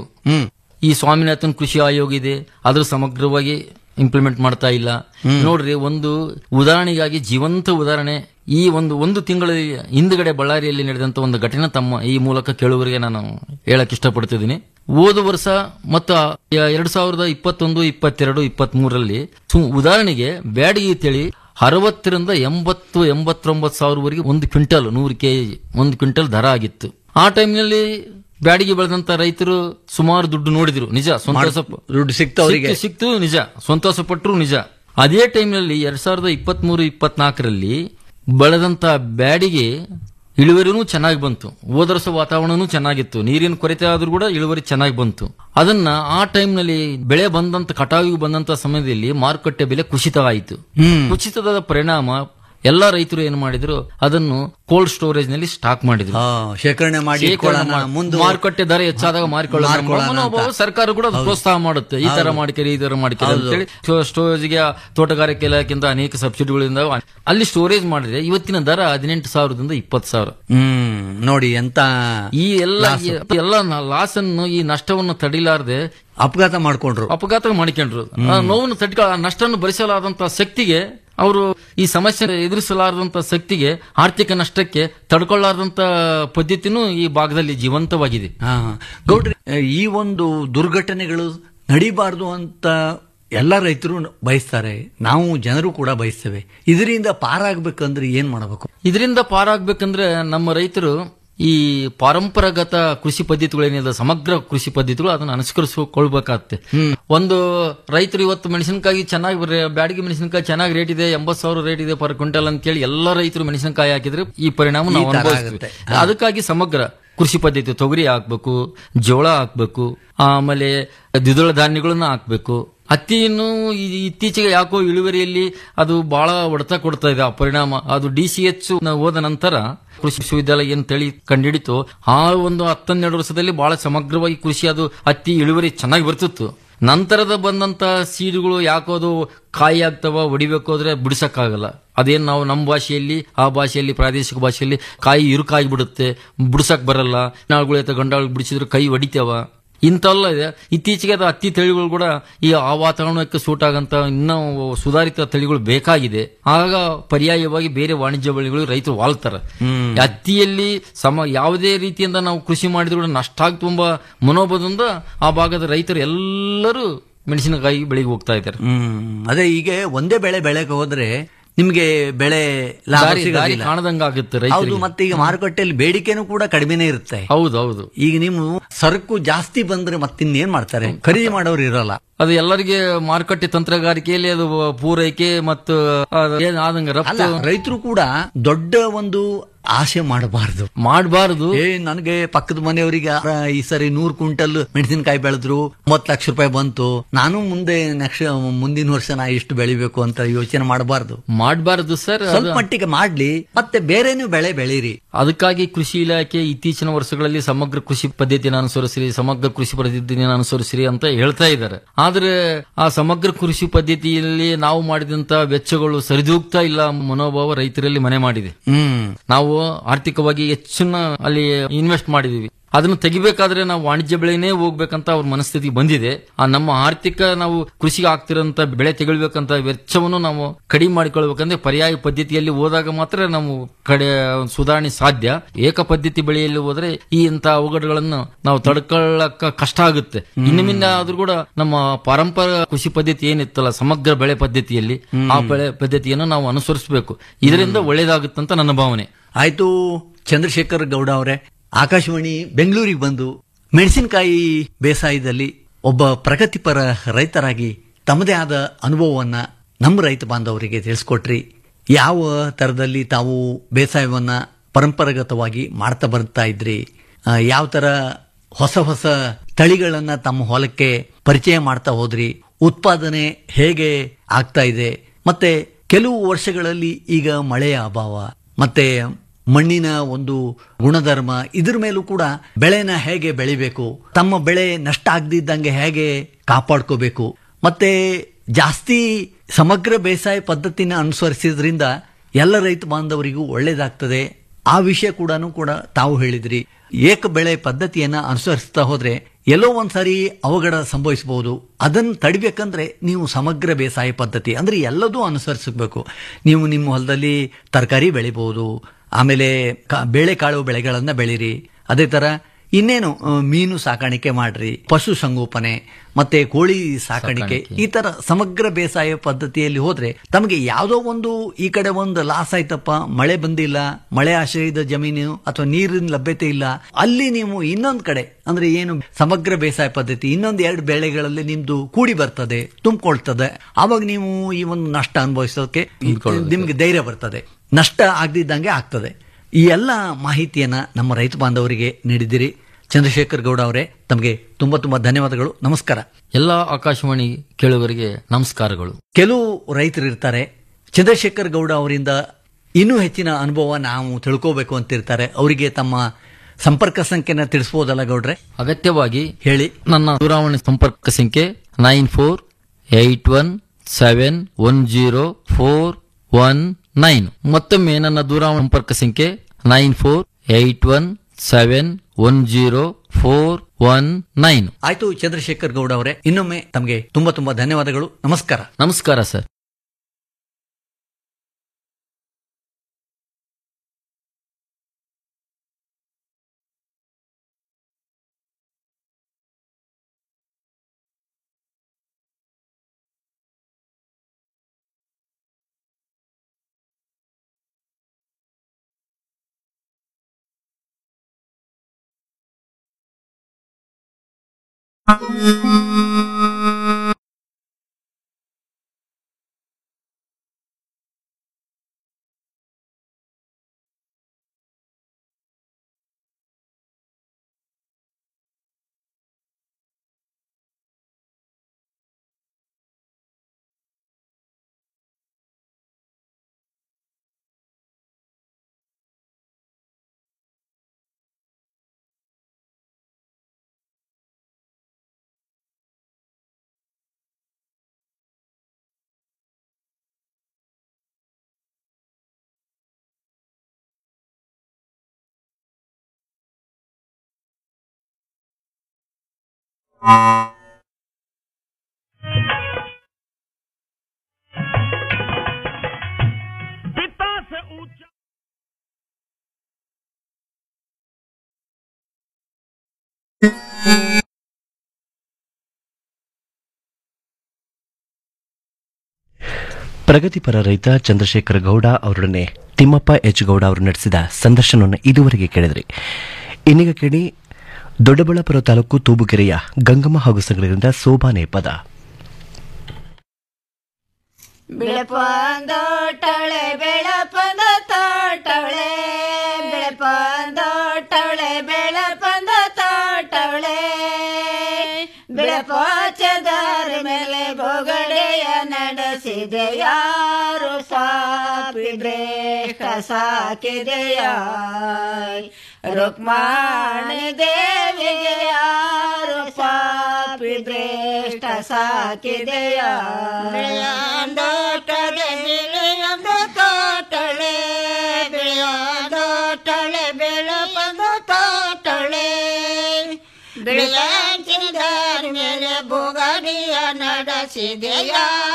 S12: ಈ ಸ್ವಾಮಿನಾಥನ್ ಕೃಷಿ ಆಯೋಗ ಇದೆ ಅದ್ರ ಸಮಗ್ರವಾಗಿ ಇಂಪ್ಲಿಮೆಂಟ್ ಮಾಡ್ತಾ ಇಲ್ಲ ನೋಡ್ರಿ ಒಂದು ಉದಾಹರಣೆಗಾಗಿ ಜೀವಂತ ಉದಾಹರಣೆ ಈ ಒಂದು ಒಂದು ತಿಂಗಳ ಹಿಂದ್ಗಡೆ ಬಳ್ಳಾರಿಯಲ್ಲಿ ನಡೆದಂತ ಒಂದು ಘಟನೆ ತಮ್ಮ ಈ ಮೂಲಕ ಕೇಳುವರಿಗೆ ನಾನು ಹೇಳಕ್ ಇಷ್ಟಪಡ್ತಿದ್ದೀನಿ ಹೋದ ವರ್ಷ ಮತ್ತು ಎರಡ್ ಸಾವಿರದ ಇಪ್ಪತ್ತೊಂದು ಇಪ್ಪತ್ತೆರಡು ಇಪ್ಪತ್ತ್ ಮೂರರಲ್ಲಿ ಉದಾಹರಣೆಗೆ ಬ್ಯಾಡಗಿ ತಳಿ ಅರವತ್ತರಿಂದ ಎಂಬತ್ತು ಎಂಬತ್ತೊಂಬತ್ತು ಸಾವಿರವರೆಗೆ ಒಂದು ಕ್ವಿಂಟಲ್ ನೂರು ಕೆಜಿ ಒಂದು ಕ್ವಿಂಟಲ್ ದರ ಆಗಿತ್ತು ಆ ಟೈಮ್ನಲ್ಲಿ ಬ್ಯಾಡಿಗೆ ಬೆಳೆದಂತ ರೈತರು ಸುಮಾರು ದುಡ್ಡು ನೋಡಿದ್ರು ನಿಜ ಸಂತೋಷ ಪ-
S11: ದುಡ್ಡು ಸಿಕ್ತು ಅವರಿಗೆ
S12: ಸಿಕ್ತು- ಸಿಕ್ತು ನಿಜ ಸಂತೋಷ ಪಟ್ಟರು ನಿಜ ಅದೇ ಟೈಮ್ನಲ್ಲಿ ಎರಡ್ ಸಾವಿರದ ಇಪ್ಪತ್ಮೂರು ಇಪ್ಪತ್ನಾಲ್ಕರಲ್ಲಿ ಬೆಳೆದಂತ ಬ್ಯಾಡಿಗೆ ಇಳುವರಿನೂ ಚೆನ್ನಾಗಿ ಬಂತು ಹೋದ ವರ್ಷ ವಾತಾವರಣನೂ ಚೆನ್ನಾಗಿತ್ತು ನೀರಿನ ಕೊರತೆ ಆದ್ರೂ ಕೂಡ ಇಳುವರಿ ಚೆನ್ನಾಗಿ ಬಂತು ಅದನ್ನ ಆ ಟೈಮ್ನಲ್ಲಿ ಬೆಳೆ ಬಂದಂತ ಕಟಾವಿಗೆ ಬಂದಂತ ಸಮಯದಲ್ಲಿ ಮಾರುಕಟ್ಟೆ ಬೆಲೆ ಕುಸಿತ ಆಯಿತು ಕುಸಿತದ ಪರಿಣಾಮ ಎಲ್ಲಾ ರೈತರು ಏನು ಮಾಡಿದ್ರು ಅದನ್ನು ಕೋಲ್ಡ್ ಸ್ಟೋರೇಜ್ ನಲ್ಲಿ ಸ್ಟಾಕ್ ಮಾಡಿದ್ರು
S11: ಆ, ಶೇಖರಣೆ ಮಾಡಿ
S12: ಶೇಖರಣೆ
S11: ಇಟ್ಕೊಳ್ಳೋಣ,
S12: ಮಾಡಿ-
S11: ಮುಂದೆ
S12: ಮಾರುಕಟ್ಟೆ ದರ ಹೆಚ್ಚಾದಾಗ ಮಾರಿಕೊಳ್ಳೋಣ
S11: ಮಾರ್ಕೊಳ್ಳೋಣ ಅಂತ.
S12: ಮನೋಭಾವ ಸರ್ಕಾರ ಕೂಡ ಅದು
S11: ಹೌದು.
S12: ಪ್ರೋತ್ಸಾಹ ಮಾಡುತ್ತೆ ಈ ತರ
S11: ಹೌದು.
S12: ಮಾಡಿಕೆರಿ ಈ ತರ ಮಾಡಿಕೆರಿ
S11: ಹೌದು.
S12: ಅಂತೇಳಿ ಸ್ಟೋರೇಜ್ಗೆ ತೋಟಗಾರಿಕೆ ಇಲಾಖೆಯಿಂದ ಅನೇಕ ಸಬ್ಸಿಡಿಗಳಿಂದ ಅಲ್ಲಿ ಸ್ಟೋರೇಜ್ ಮಾಡಿದ್ರೆ ಇವತ್ತಿನ ದರ ಹದಿನೆಂಟು ಸಾವಿರದಿಂದ ಇಪ್ಪತ್ತು ಸಾವಿರ
S11: ಹ್ಮ್ ನೋಡಿ ಎಂತ
S12: ಈ ಎಲ್ಲ ಈ ಎಲ್ಲ ಲಾಸ್ ಅನ್ನು ಈ ನಷ್ಟವನ್ನು ತಡಿಲಾರದೆ
S11: ಅಪಘಾತ ಮಾಡ್ಕೊಂಡ್ರು
S12: ಅಪಘಾತ ಮಾಡಿಕೊಂಡ್ರು ಆ ನೋವನ್ನು ತಡ್ಕ ಆ ನಷ್ಟವನ್ನು ಭರಿಸಲಾದಂತಹ ಶಕ್ತಿಗೆ ಅವರು ಈ ಸಮಸ್ಯೆ ಎದುರಿಸಲಾರದಂತ ಶಕ್ತಿಗೆ ಆರ್ಥಿಕ ನಷ್ಟಕ್ಕೆ ತಡ್ಕೊಳ್ಳಾರದಂತ ಪದ್ಧತಿನೂ ಈ ಭಾಗದಲ್ಲಿ ಜೀವಂತವಾಗಿದೆ
S11: ಹಾ ಹಾ. ಗೌಡ್ರಿ ಈ ಒಂದು ದುರ್ಘಟನೆಗಳು ನಡಿಬಾರ್ದು ಅಂತ ಎಲ್ಲ ರೈತರು ಬಯಸ್ತಾರೆ ನಾವು ಜನರು ಕೂಡ ಬಯಸ್ತೇವೆ ಇದರಿಂದ ಪಾರಾಗಬೇಕಂದ್ರೆ ಏನ್ ಮಾಡಬೇಕು
S12: ಇದರಿಂದ ಪಾರಾಗ್ಬೇಕಂದ್ರೆ ನಮ್ಮ ರೈತರು ಈ ಪಾರಂಪರಾಗತ ಕೃಷಿ ಪದ್ಧತಿಗಳೇನಿದೆ ಸಮಗ್ರ ಕೃಷಿ ಪದ್ಧತಿಗಳು ಅದನ್ನು ಅನುಸರಿಸಿಕೊಳ್ಬೇಕಾಗತ್ತೆ ಒಂದು ರೈತರು ಇವತ್ತು ಮೆಣಸಿನಕಾಯಿ ಚೆನ್ನಾಗಿ ಬರ- ಬ್ಯಾಡಗಿ ಮೆಣಸಿನಕಾಯಿ ಚೆನ್ನಾಗಿ ರೇಟ್ ಇದೆ ಎಂಬತ್ ಸಾವಿರ ರೇಟ್ ಇದೆ ಪರ್ ಕ್ವಿಂಟಲ್ ಅಂತ ಹೇಳಿ ಎಲ್ಲ ರೈತರು ಮೆಣಸಿನಕಾಯಿ ಹಾಕಿದ್ರೆ ಈ ಪರಿಣಾಮ ನಾವು
S11: ಈ ತರ
S12: ಅನುಭವಿಸ್ತೀವಿ
S11: ಆಗುತ್ತೆ.
S12: ಅದಕ್ಕಾಗಿ ಸಮಗ್ರ ಕೃಷಿ ಪದ್ಧತಿ ತೊಗರಿ ಹಾಕ್ಬೇಕು ಜೋಳ ಹಾಕ್ಬೇಕು ಆಮೇಲೆ ದ್ವಿದಳ ಧಾನ್ಯಗಳನ್ನ ಹಾಕ್ಬೇಕು ಹತ್ತಿಯನ್ನು ಈ- ಇತ್ತೀಚೆಗೆ ಯಾಕೋ ಇಳುವರಿಯಲ್ಲಿ ಅದು ಬಹಳ ಹೊಡೆತ ಕೊಡ್ತಾ ಇದೆ ಆ ಪರಿಣಾಮ ಅದು ಡಿ ಸಿ ಎಚ್ ಹೋದ ನಂತರ ಕೃಷಿ ವಿಶ್ವವಿದ್ಯಾಲಯ ಏನ್ ತಳಿ ಕಂಡಿಡಿತು ಆ ಒಂದು ಹತ್ತನ್ನೆರಡು ವರ್ಷದಲ್ಲಿ ಬಹಳ ಸಮಗ್ರವಾಗಿ ಕೃಷಿ ಅದು ಹತ್ತಿ ಇಳುವರಿ ಚೆನ್ನಾಗಿ ಬರ್ತಿತ್ತು ನಂತರದ ಬಂದಂತ ಸೀಡುಗಳು ಯಾಕೋ ಅದು ಕಾಯಿ ಆಗ್ತಾವ ಹೊಡಿಬೇಕು ಅಂದ್ರೆ ಬಿಡಿಸಕ್ಕಾಗಲ್ಲ ಅದೇನ್ ನಾವು ನಮ್ಮ ಭಾಷೆಯಲ್ಲಿ ಆ ಭಾಷೆಯಲ್ಲಿ ಪ್ರಾದೇಶಿಕ ಭಾಷೆಯಲ್ಲಿ ಕಾಯಿ ಇರುಕಾಗಿ ಬಿಡುತ್ತೆ ಬಿಡಿಸಕ್ ಬರಲ್ಲ ನಾಳುಗಳು ಅಥವಾ ಗಂಡಾಳು ಬಿಡಿಸಿದ್ರೆ ಕೈ ಹೊಡಿತಾವ ಇಂಥಲ್ಲ ಇದೆ ಇತ್ತೀಚೆಗೆ ಅದು ಹತ್ತಿ ತಳಿಗಳು ಕೂಡ ಈ ಆ ವಾತಾವರಣಕ್ಕೆ ಸೂಟ್ ಆಗಂತ ಇನ್ನೂ ಸುಧಾರಿತ ತಳಿಗಳು ಬೇಕಾಗಿದೆ ಆಗ ಪರ್ಯಾಯವಾಗಿ ಬೇರೆ ವಾಣಿಜ್ಯ ಬೆಳೆಗಳು ರೈತರು ವಾಳ್ತಾರೆ ಹತ್ತಿಯಲ್ಲಿ ಸಮ ಯಾವುದೇ ರೀತಿಯಿಂದ ನಾವು ಕೃಷಿ ಮಾಡಿದ್ರು ಕೂಡ ನಷ್ಟ ಆಗ್ತು ಎಂಬ ಮನೋಭಾವದಿಂದ ಆ ಭಾಗದ ರೈತರು ಎಲ್ಲರೂ ಮೆಣಸಿನಕಾಯಿ ಬೆಳೆಗೆ ಹೋಗ್ತಾ ಇದ್ದಾರೆ
S11: ಹ್ಮ್ ಅದೇ ಈಗ ಒಂದೇ ಬೆಳೆ ಬೆಳೆಗೆ ಹೋದ್ರೆ ನಿಮ್ಗೆ ಬೆಳೆ ಲಾಭ
S12: ದಾರಿ- ದಾರಿ
S11: ಸಿಗೋದಿಲ್ಲ.
S12: ಕಾಣದಂಗಾಗುತ್ತೆ
S11: ಹೌದು
S12: ರೈತರಿಗೆ
S11: ಮತ್ತೆ ಈಗ ಮಾರುಕಟ್ಟೆಯಲ್ಲಿ ಬೇಡಿಕೆನೂ ಕೂಡ ಕಡಿಮೆನೇ ಇರುತ್ತೆ
S12: ಹೌದು ಹೌದು
S11: ಈಗ ನೀವು ಸರಕು ಜಾಸ್ತಿ ಬಂದ್ರೆ ಮತ್ತಿನ್ನೇನ್ ಮಾಡ್ತಾರೆ ಖರೀದಿ ಮಾಡೋರು ಇರಲ್ಲ
S12: ಅದು ಎಲ್ಲರಿಗೆ ಮಾರುಕಟ್ಟೆ ತಂತ್ರಗಾರಿಕೆಯಲ್ಲಿ ಅದು ಪೂರೈಕೆ ಮತ್ತು ಅದು ಏನ್ ಆದಂಗ
S11: ಅಲ್ಲ
S12: ರಫ್ತು
S11: ರೈತರು ಕೂಡ ದೊಡ್ಡ ಒಂದು ಆಸೆ ಮಾಡಬಾರದು
S12: ಮಾಡಬಾರದು
S11: ಏ ನನಗೆ ಪಕ್ಕದ ಮನೆಯವರಿಗೆ ಆ, ಈ ಸರಿ ನೂರ್ ಕ್ವಿಂಟಲ್ ಮೆಣಸಿನಕಾಯಿ ಬೆಳೆದ್ರು ಮೂವತ್ ಲಕ್ಷ ರೂಪಾಯಿ ಬಂತು ನಾನು ಮುಂದೆ ನೆಕ್ಸ್ಟ್ ಮುಂದಿನ ವರ್ಷ ನಾ ಇಷ್ಟು ಬೆಳಿಬೇಕು ಅಂತ ಯೋಚನೆ ಮಾಡಬಾರ್ದು
S12: ಮಾಡಬಾರದು ಸರ್
S11: ಸ್ವಲ್ಪ ಮಟ್ಟಿಗೆ ಮಾಡ್ಲಿ ಮತ್ತೆ ಬೇರೆನೂ ಬೆಳೆ ಬೆಳೀರಿ
S12: ಅದಕ್ಕಾಗಿ ಕೃಷಿ ಇಲಾಖೆ ಇತ್ತೀಚಿನ ವರ್ಷಗಳಲ್ಲಿ ಸಮಗ್ರ ಕೃಷಿ ಪದ್ಧತಿಯನ್ನು ಅನುಸರಿಸಿರಿ ಸಮಗ್ರ ಕೃಷಿ ಪದ್ಧತಿಯನ್ನು ಅನುಸರಿಸಿರಿ ಅಂತ ಹೇಳ್ತಾ ಇದ್ದಾರೆ ಆದ್ರೆ ಆ ಸಮಗ್ರ ಕೃಷಿ ಪದ್ಧತಿಯಲ್ಲಿ ನಾವು ಮಾಡಿದಂತ ವೆಚ್ಚಗಳು ಸರಿದೂಗ್ತಾ ಇಲ್ಲ ಮನೋಭಾವ ರೈತರಲ್ಲಿ ಮನೆ ಮಾಡಿದೆ
S11: ಹ್ಮ್
S12: ನಾವು ಆರ್ಥಿಕವಾಗಿ ಹೆಚ್ಚನ್ನ ಅಲ್ಲಿ ಇನ್ವೆಸ್ಟ್ ಮಾಡಿದೀವಿ ಅದನ್ನು ತೆಗಿಬೇಕಾದ್ರೆ ನಾವು ವಾಣಿಜ್ಯ ಬೆಳೆನೇ ಹೋಗ್ಬೇಕಂತ ಅವ್ರ ಮನಸ್ಥಿತಿ ಬಂದಿದೆ ಆ ನಮ್ಮ ಆರ್ಥಿಕ ನಾವು ಕೃಷಿಗೆ ಆಗ್ತಿರೋಂತ ಬೆಳೆ ತೆಗಿಳ್ಬೇಕಂತ ವೆಚ್ಚವನ್ನು ನಾವು ಕಡಿಮೆ ಮಾಡಿಕೊಳ್ಬೇಕಂದ್ರೆ ಪರ್ಯಾಯ ಪದ್ಧತಿಯಲ್ಲಿ ಹೋದಾಗ ಮಾತ್ರ ನಾವು ಕಡೆ ಸುಧಾರಣೆ ಸಾಧ್ಯ ಏಕ ಪದ್ಧತಿ ಬೆಳೆಯಲ್ಲಿ ಹೋದ್ರೆ ಈ ಇಂತ ಅವಘಡಗಳನ್ನು ನಾವು ತಡ್ಕೊಳ್ಳಕ ಕಷ್ಟ ಆಗುತ್ತೆ ಇನ್ನು ಮುಂದೆ ಆದ್ರೂ ಕೂಡ ನಮ್ಮ ಪಾರಂಪರಿಕ ಕೃಷಿ ಪದ್ಧತಿ ಏನಿತ್ತಲ್ಲ ಸಮಗ್ರ ಬೆಳೆ ಪದ್ಧತಿಯಲ್ಲಿ ಆ ಬೆಳೆ ಪದ್ಧತಿಯನ್ನು ನಾವು ಅನುಸರಿಸಬೇಕು ಇದರಿಂದ ಒಳ್ಳೇದಾಗುತ್ತಂತ ನನ್ನ ಭಾವನೆ
S11: ಆಯ್ತು ಚಂದ್ರಶೇಖರ್ ಗೌಡ ಅವರೇ ಆಕಾಶವಾಣಿ ಬೆಂಗಳೂರಿಗೆ ಬಂದು ಮೆಣಸಿನಕಾಯಿ ಬೇಸಾಯದಲ್ಲಿ ಒಬ್ಬ ಪ್ರಗತಿಪರ ರೈತರಾಗಿ ತಮ್ಮದೇ ಆದ ಅನುಭವವನ್ನ ನಮ್ಮ ರೈತ ಬಾಂಧವರಿಗೆ ತಿಳಿಸ್ಕೊಟ್ರಿ ಯಾವ ತರದಲ್ಲಿ ತಾವು ಬೇಸಾಯವನ್ನ ಪರಂಪರಾಗತವಾಗಿ ಮಾಡ್ತಾ ಬರ್ತಾ ಇದ್ರಿ ಆ, ಯಾವ ತರ ಹೊಸ ಹೊಸ ತಳಿಗಳನ್ನ ತಮ್ಮ ಹೊಲಕ್ಕೆ ಪರಿಚಯ ಮಾಡ್ತಾ ಹೋದ್ರಿ ಉತ್ಪಾದನೆ ಹೇಗೆ ಆಗ್ತಾ ಇದೆ ಮತ್ತೆ ಕೆಲವು ವರ್ಷಗಳಲ್ಲಿ ಈಗ ಮಳೆಯ ಅಭಾವ ಮತ್ತೆ ಮಣ್ಣಿನ ಒಂದು ಗುಣಧರ್ಮ ಇದ್ರ ಮೇಲೂ ಕೂಡ ಬೆಳೆನ ಹೇಗೆ ಬೆಳಿಬೇಕು ತಮ್ಮ ಬೆಳೆ ನಷ್ಟ ಆಗದಿದ್ದಂಗೆ ಹೇಗೆ ಕಾಪಾಡ್ಕೋಬೇಕು ಮತ್ತೆ ಜಾಸ್ತಿ ಸಮಗ್ರ ಬೇಸಾಯ ಪದ್ಧತಿನ ಅನುಸರಿಸಿದ್ರಿಂದ ಎಲ್ಲ ರೈತ ಬಾಂಧವರಿಗೂ ಒಳ್ಳೇದಾಗ್ತದೆ ಆ ವಿಷಯ ಕೂಡ ಕೂಡ ತಾವು ಹೇಳಿದ್ರಿ ಏಕ ಬೆಳೆ ಪದ್ಧತಿಯನ್ನ ಅನುಸರಿಸ್ತಾ ಹೋದ್ರೆ ಎಲ್ಲೋ ಒಂದ್ಸಾರಿ ಅವಘಡ ಸಂಭವಿಸಬಹುದು ಅದನ್ನು ತಡಿಬೇಕಂದ್ರೆ ನೀವು ಸಮಗ್ರ ಬೇಸಾಯ ಪದ್ಧತಿ ಅಂದ್ರೆ ಎಲ್ಲದೂ ಅನುಸರಿಸಬೇಕು ನೀವು ನಿಮ್ಮ ಹೊಲದಲ್ಲಿ ತರಕಾರಿ ಬೆಳಿಬಹುದು ಆಮೇಲೆ ಕ- ಬೇಳೆಕಾಳು ಬೆಳೆಗಳನ್ನ ಬೆಳೀರಿ ಅದೇ ತರ ಇನ್ನೇನು ಆ, ಮೀನು ಸಾಕಾಣಿಕೆ ಮಾಡ್ರಿ ಪಶು ಸಂಗೋಪನೆ ಮತ್ತೆ ಕೋಳಿ ಸಾಕಾಣಿಕೆ ಈ ತರ ಸಮಗ್ರ ಬೇಸಾಯ ಪದ್ಧತಿಯಲ್ಲಿ ಹೋದ್ರೆ ತಮಗೆ ಯಾವುದೋ ಒಂದು ಈ ಕಡೆ ಒಂದು ಲಾಸ್ ಆಯ್ತಪ್ಪ ಮಳೆ ಬಂದಿಲ್ಲ ಮಳೆ ಆಶ್ರಯದ ಜಮೀನು ಅಥವಾ ನೀರಿನ ಲಭ್ಯತೆ ಇಲ್ಲ ಅಲ್ಲಿ ನೀವು ಇನ್ನೊಂದ್ ಕಡೆ ಅಂದ್ರೆ ಏನು ಸಮಗ್ರ ಬೇಸಾಯ ಪದ್ಧತಿ ಇನ್ನೊಂದ್ ಎರಡು ಬೆಳೆಗಳಲ್ಲಿ ನಿಮ್ದು ಕೂಡಿ ಬರ್ತದೆ ತುಂಬಿಕೊಳ್ತದೆ ಆವಾಗ ನೀವು ಈ ಒಂದು ನಷ್ಟ ಅನುಭವಿಸೋಕೆ ನಿಮ್ಗೆ ಧೈರ್ಯ ಬರ್ತದೆ ನಷ್ಟ ಆಗದಿದ್ದಂಗೆ ಆಗ್ತದೆ ಈ ಎಲ್ಲ ಮಾಹಿತಿಯನ್ನ ನಮ್ಮ ರೈತ ಬಾಂಧವರಿಗೆ ನೀಡಿದಿರಿ ಚಂದ್ರಶೇಖರ್ ಗೌಡ ಅವರೇ ತಮಗೆ ತುಂಬಾ ತುಂಬಾ ಧನ್ಯವಾದಗಳು ನಮಸ್ಕಾರ
S12: ಎಲ್ಲ ಆಕಾಶವಾಣಿ ಕೇಳುಗರಿಗೆ ನಮಸ್ಕಾರಗಳು
S11: ಕೆಲವು ರೈತರು ಇರ್ತಾರೆ ಚಂದ್ರಶೇಖರ್ ಗೌಡ ಅವರಿಂದ ಇನ್ನೂ ಹೆಚ್ಚಿನ ಅನುಭವ ನಾವು ತಿಳ್ಕೋಬೇಕು ಅಂತಿರ್ತಾರೆ ಅವರಿಗೆ ತಮ್ಮ ಸಂಪರ್ಕ ಸಂಖ್ಯೆನ ತಿಳಿಸಬಹುದಲ್ಲ ಗೌಡ್ರೆ
S12: ಅಗತ್ಯವಾಗಿ
S11: ಹೇಳಿ
S12: ನನ್ನ ದೂರವಾಣಿ ಸಂಪರ್ಕ ಸಂಖ್ಯೆ nine four eight one seven one zero four one nine ಮತ್ತೊಮ್ಮೆ ನನ್ನ ದೂರವಾಣಿ ಸಂಪರ್ಕ ಸಂಖ್ಯೆ nine four eight one seven one zero four one nine
S11: ಆಯ್ತು ಚಂದ್ರಶೇಖರ್ ಗೌಡ ಅವರೇ ಇನ್ನೊಮ್ಮೆ ತಮಗೆ ತುಂಬಾ ತುಂಬಾ ಧನ್ಯವಾದಗಳು ನಮಸ್ಕಾರ
S12: ನಮಸ್ಕಾರ ಸರ್
S6: ಪ್ರಗತಿಪರ ರೈತ ಚಂದ್ರಶೇಖರ ಗೌಡ ಅವರೊಡನೆ ತಿಮ್ಮಪ್ಪ ಎಚ್ ಗೌಡ ಅವರು ನಡೆಸಿದ ಸಂದರ್ಶನವನ್ನು ಇದುವರೆಗೆ ಕೇಳಿದ್ರಿ ಇನ್ನೀಗ ಕೇಳಿ ದೊಡ್ಡಬಳ್ಳಾಪುರ ತಾಲೂಕು ತೂಬುಕೆರೆಯ ಗಂಗಮ್ಮ ಹಾಗೂ ಸಂಘದಿಂದ ಸೋಬಾನೆ ಪದ
S13: ಬೆಳಪಂದೋಟಳೆ ಬೆಳಪಂದ ತೋಟವಳೆ ಬೆಳಪಂದೋಟವಳೆ ಬೆಳಪಂದ ತೋಟವಳೆ ಬೆಳಪಾಚದಾರ ಮೇಲೆ ಬೊಗಡೆಯ ನಡೆಸಿದೆ ಯಾರು ಸಾಪಿದ್ರೆ ಸಾಕಿದೆಯ ರುಕ್ಮಾಣಿ ದೇವಿಗೆ ಯಾರು ಸಾಪಿದ್ರೇಷ್ಠ ಸಾಕಿದೆಯ ಬೆಳೆಯಂದೋಟಳೆ ಬೆಳೆಯಂದ ತೋಟಳೆ ಬೆಳೆಯಂದೋಟಳೆ ಬೆಳಪಂದ ತೋಟಳೆ ಬಿಳಿಯಾಂಚಿನದಾರ ಮೇಲೆ ಬುಗಡಿಯ ನಡೆಸಿದೆಯ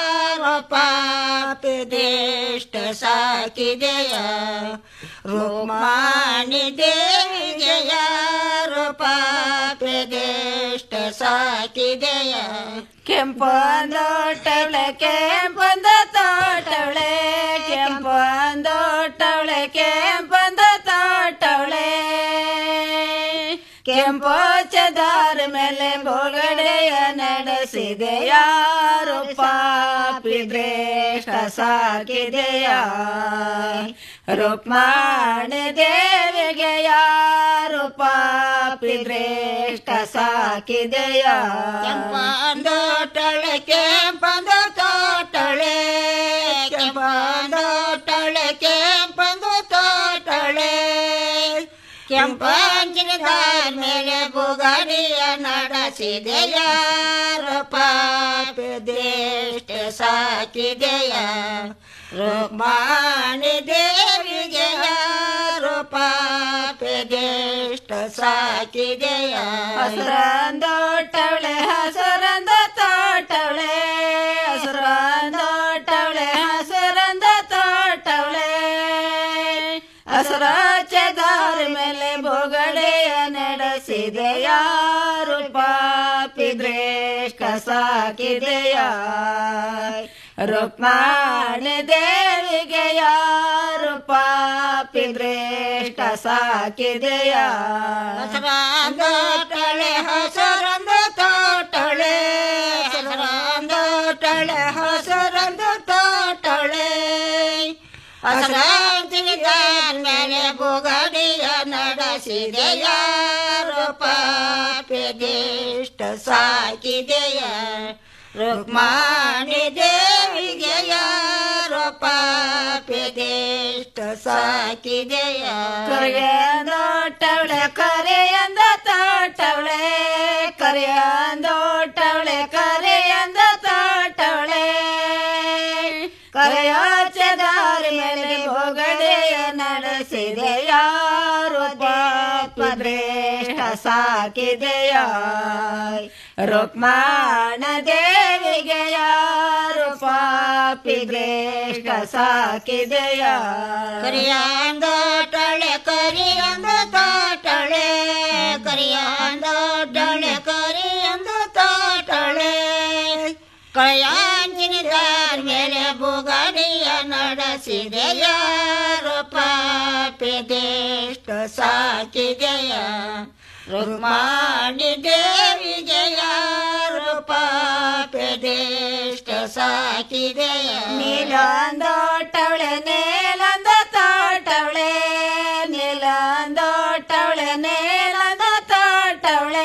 S13: ಪಾಪಿ ದೇಷ್ಟ ಸಾಕಿದೆಯ ರುಕ್ಮಾಣಿ ದೇವಿಗೆ ಯಾರು ಪಾಪಿ ದೇಷ್ಟ ಸಾಕಿದೆಯ ಕೆಂಪಂದೋಟವಳೆ ಕೆಂಪಂದ ತೋಟವಳೆ ಕೆಂಪಂದೋಟವಳೆ ಕೆಂಪಂದ ತೋಟವಳೆ ಕೆಂಪೋಚದಾರ ಮೇಲೆ ಬೊಗಡೆಯ ನಡೆಸಿದೆ ಯಾರು ಪಾಪಿ ದ್ರೇಷ್ಟ ಸಾಕಿದೆಯ ರುಕ್ಮಾಣಿ ದೇವಿಗೆ ಯಾರು ಪಾಪಿ ದ್ರೇಷ್ಟ ಸಾಕಿದೆಯ ಕೆಂಪಂದೋಟಳೆ ಕೆಂಪಂದ ತೋಟಳೆ ಕೆಂಪಂದೋಟಳೆ ಕೆಂಪಂದ ತೋಟಳೆ ಕೆಂಪಂಜಿನ ಮೇಲೆ ಬುಗಡಿಯ ನಡೆಸಿದೆಯ ಪಾಪಿ ದೇಷ್ಟ ಸಾಕಿದೆಯ ರುಕ್ಮಾಣಿ ದೇವಿಗೆ ಯಾರು ಪಾಪಿ ದೇಷ್ಟ ಸಾಕಿದೆಯ ಹಸರಂದೋಟವಳೆ ಹಸರಂದ ತೋಟವಳೆ ಹಸರಂದೋಟವಳೆ ಹಸರಂದ ತೋಟವಳೆ ಹಸರಾಚದಾರ ಮೇಲೆ ಬೊಗಡೆಯ ನಡೆಸಿದೆ ಯಾರು ಪಾಪಿ ದ್ರೇಷ್ಟ ಸಾಕಿದೆಯ ರುಕ್ಮಾಣಿ ದೇವಿಗೆ ಯಾರು ಪಾಪಿ ದ್ರೇಷ್ಟ ಸಾಕಿದೆಯ ಹಸರಂದೋಟಳೆ ಹಸರಂದ ತೋಟಳೆ ಹಸರಂದೋಟಳೆ ಹಸರಂದ ತೋಟಳೆ ಹಸರಾಂತಿನಿದಾರ ಮೇಲೆ ಬುಗಡಿಯ ನಡೆಸಿದೆ ಯಾರು ಪಾಪಿ ದೇಷ್ಟ ಸಾಕಿದೆಯ ರುಕ್ಮಾಣಿ ದೇವಿಗೆ ಯಾರು ಪಾಪಿ ದೇಷ್ಟ ಸಾಕಿದೆಯ ಕರೆಯಂದೋಟವಳೆ ಕರೆಯಂದ ತೋಟವಳೆ ಕರೆಯಂದೋಟವಳೆ ಕರೆಯಂದ ತೋಟವಳೆ ಕರೆಯಾಚದಾರ ಮೇಲೆ ಬೊಗಡೆಯ ನಡೆಸಿದೆ ಯಾರು ಪಾಪ ದ್ರೇಷ್ಟ ಸಾಕಿದೆಯ ರುಕ್ಮಾಣ ದೇವಿಗೆ ಯಾರು ಪಾಪಿ ದ್ರೇಷ್ಟ ಸಾಕಿದೆಯ ಕರಿಯಾಂದೋಟಳೆ ಕರಿಯಂದ ತೋಟಳೆ ಕರಿಯಾಂದೋಟಳೆ ಕರಿಯಂದ ತೋಟಳೆ ಕಯಾಂಜಿನಿದಾರ ಮೇಲೆ ಬುಗಡಿಯ ನಡೆಸಿದೆ ಯಾರು ಪಾಪಿ ದೇಷ್ಟ ಸಾಕಿದೆಯ ರುಕ್ಮಾಣಿ ದೇವಿಗೆ ಯಾರು ಪಾಪಿ ದೇಷ್ಟ ಸಾಕಿದೆಯ ನೀಲಂದೋಟವಳೆ ನೇಲಂದ ತೋಟವಳೆ ನೀಲಂದೋಟವಳೆ ನೇಲಂದ ತೋಟವಳೆ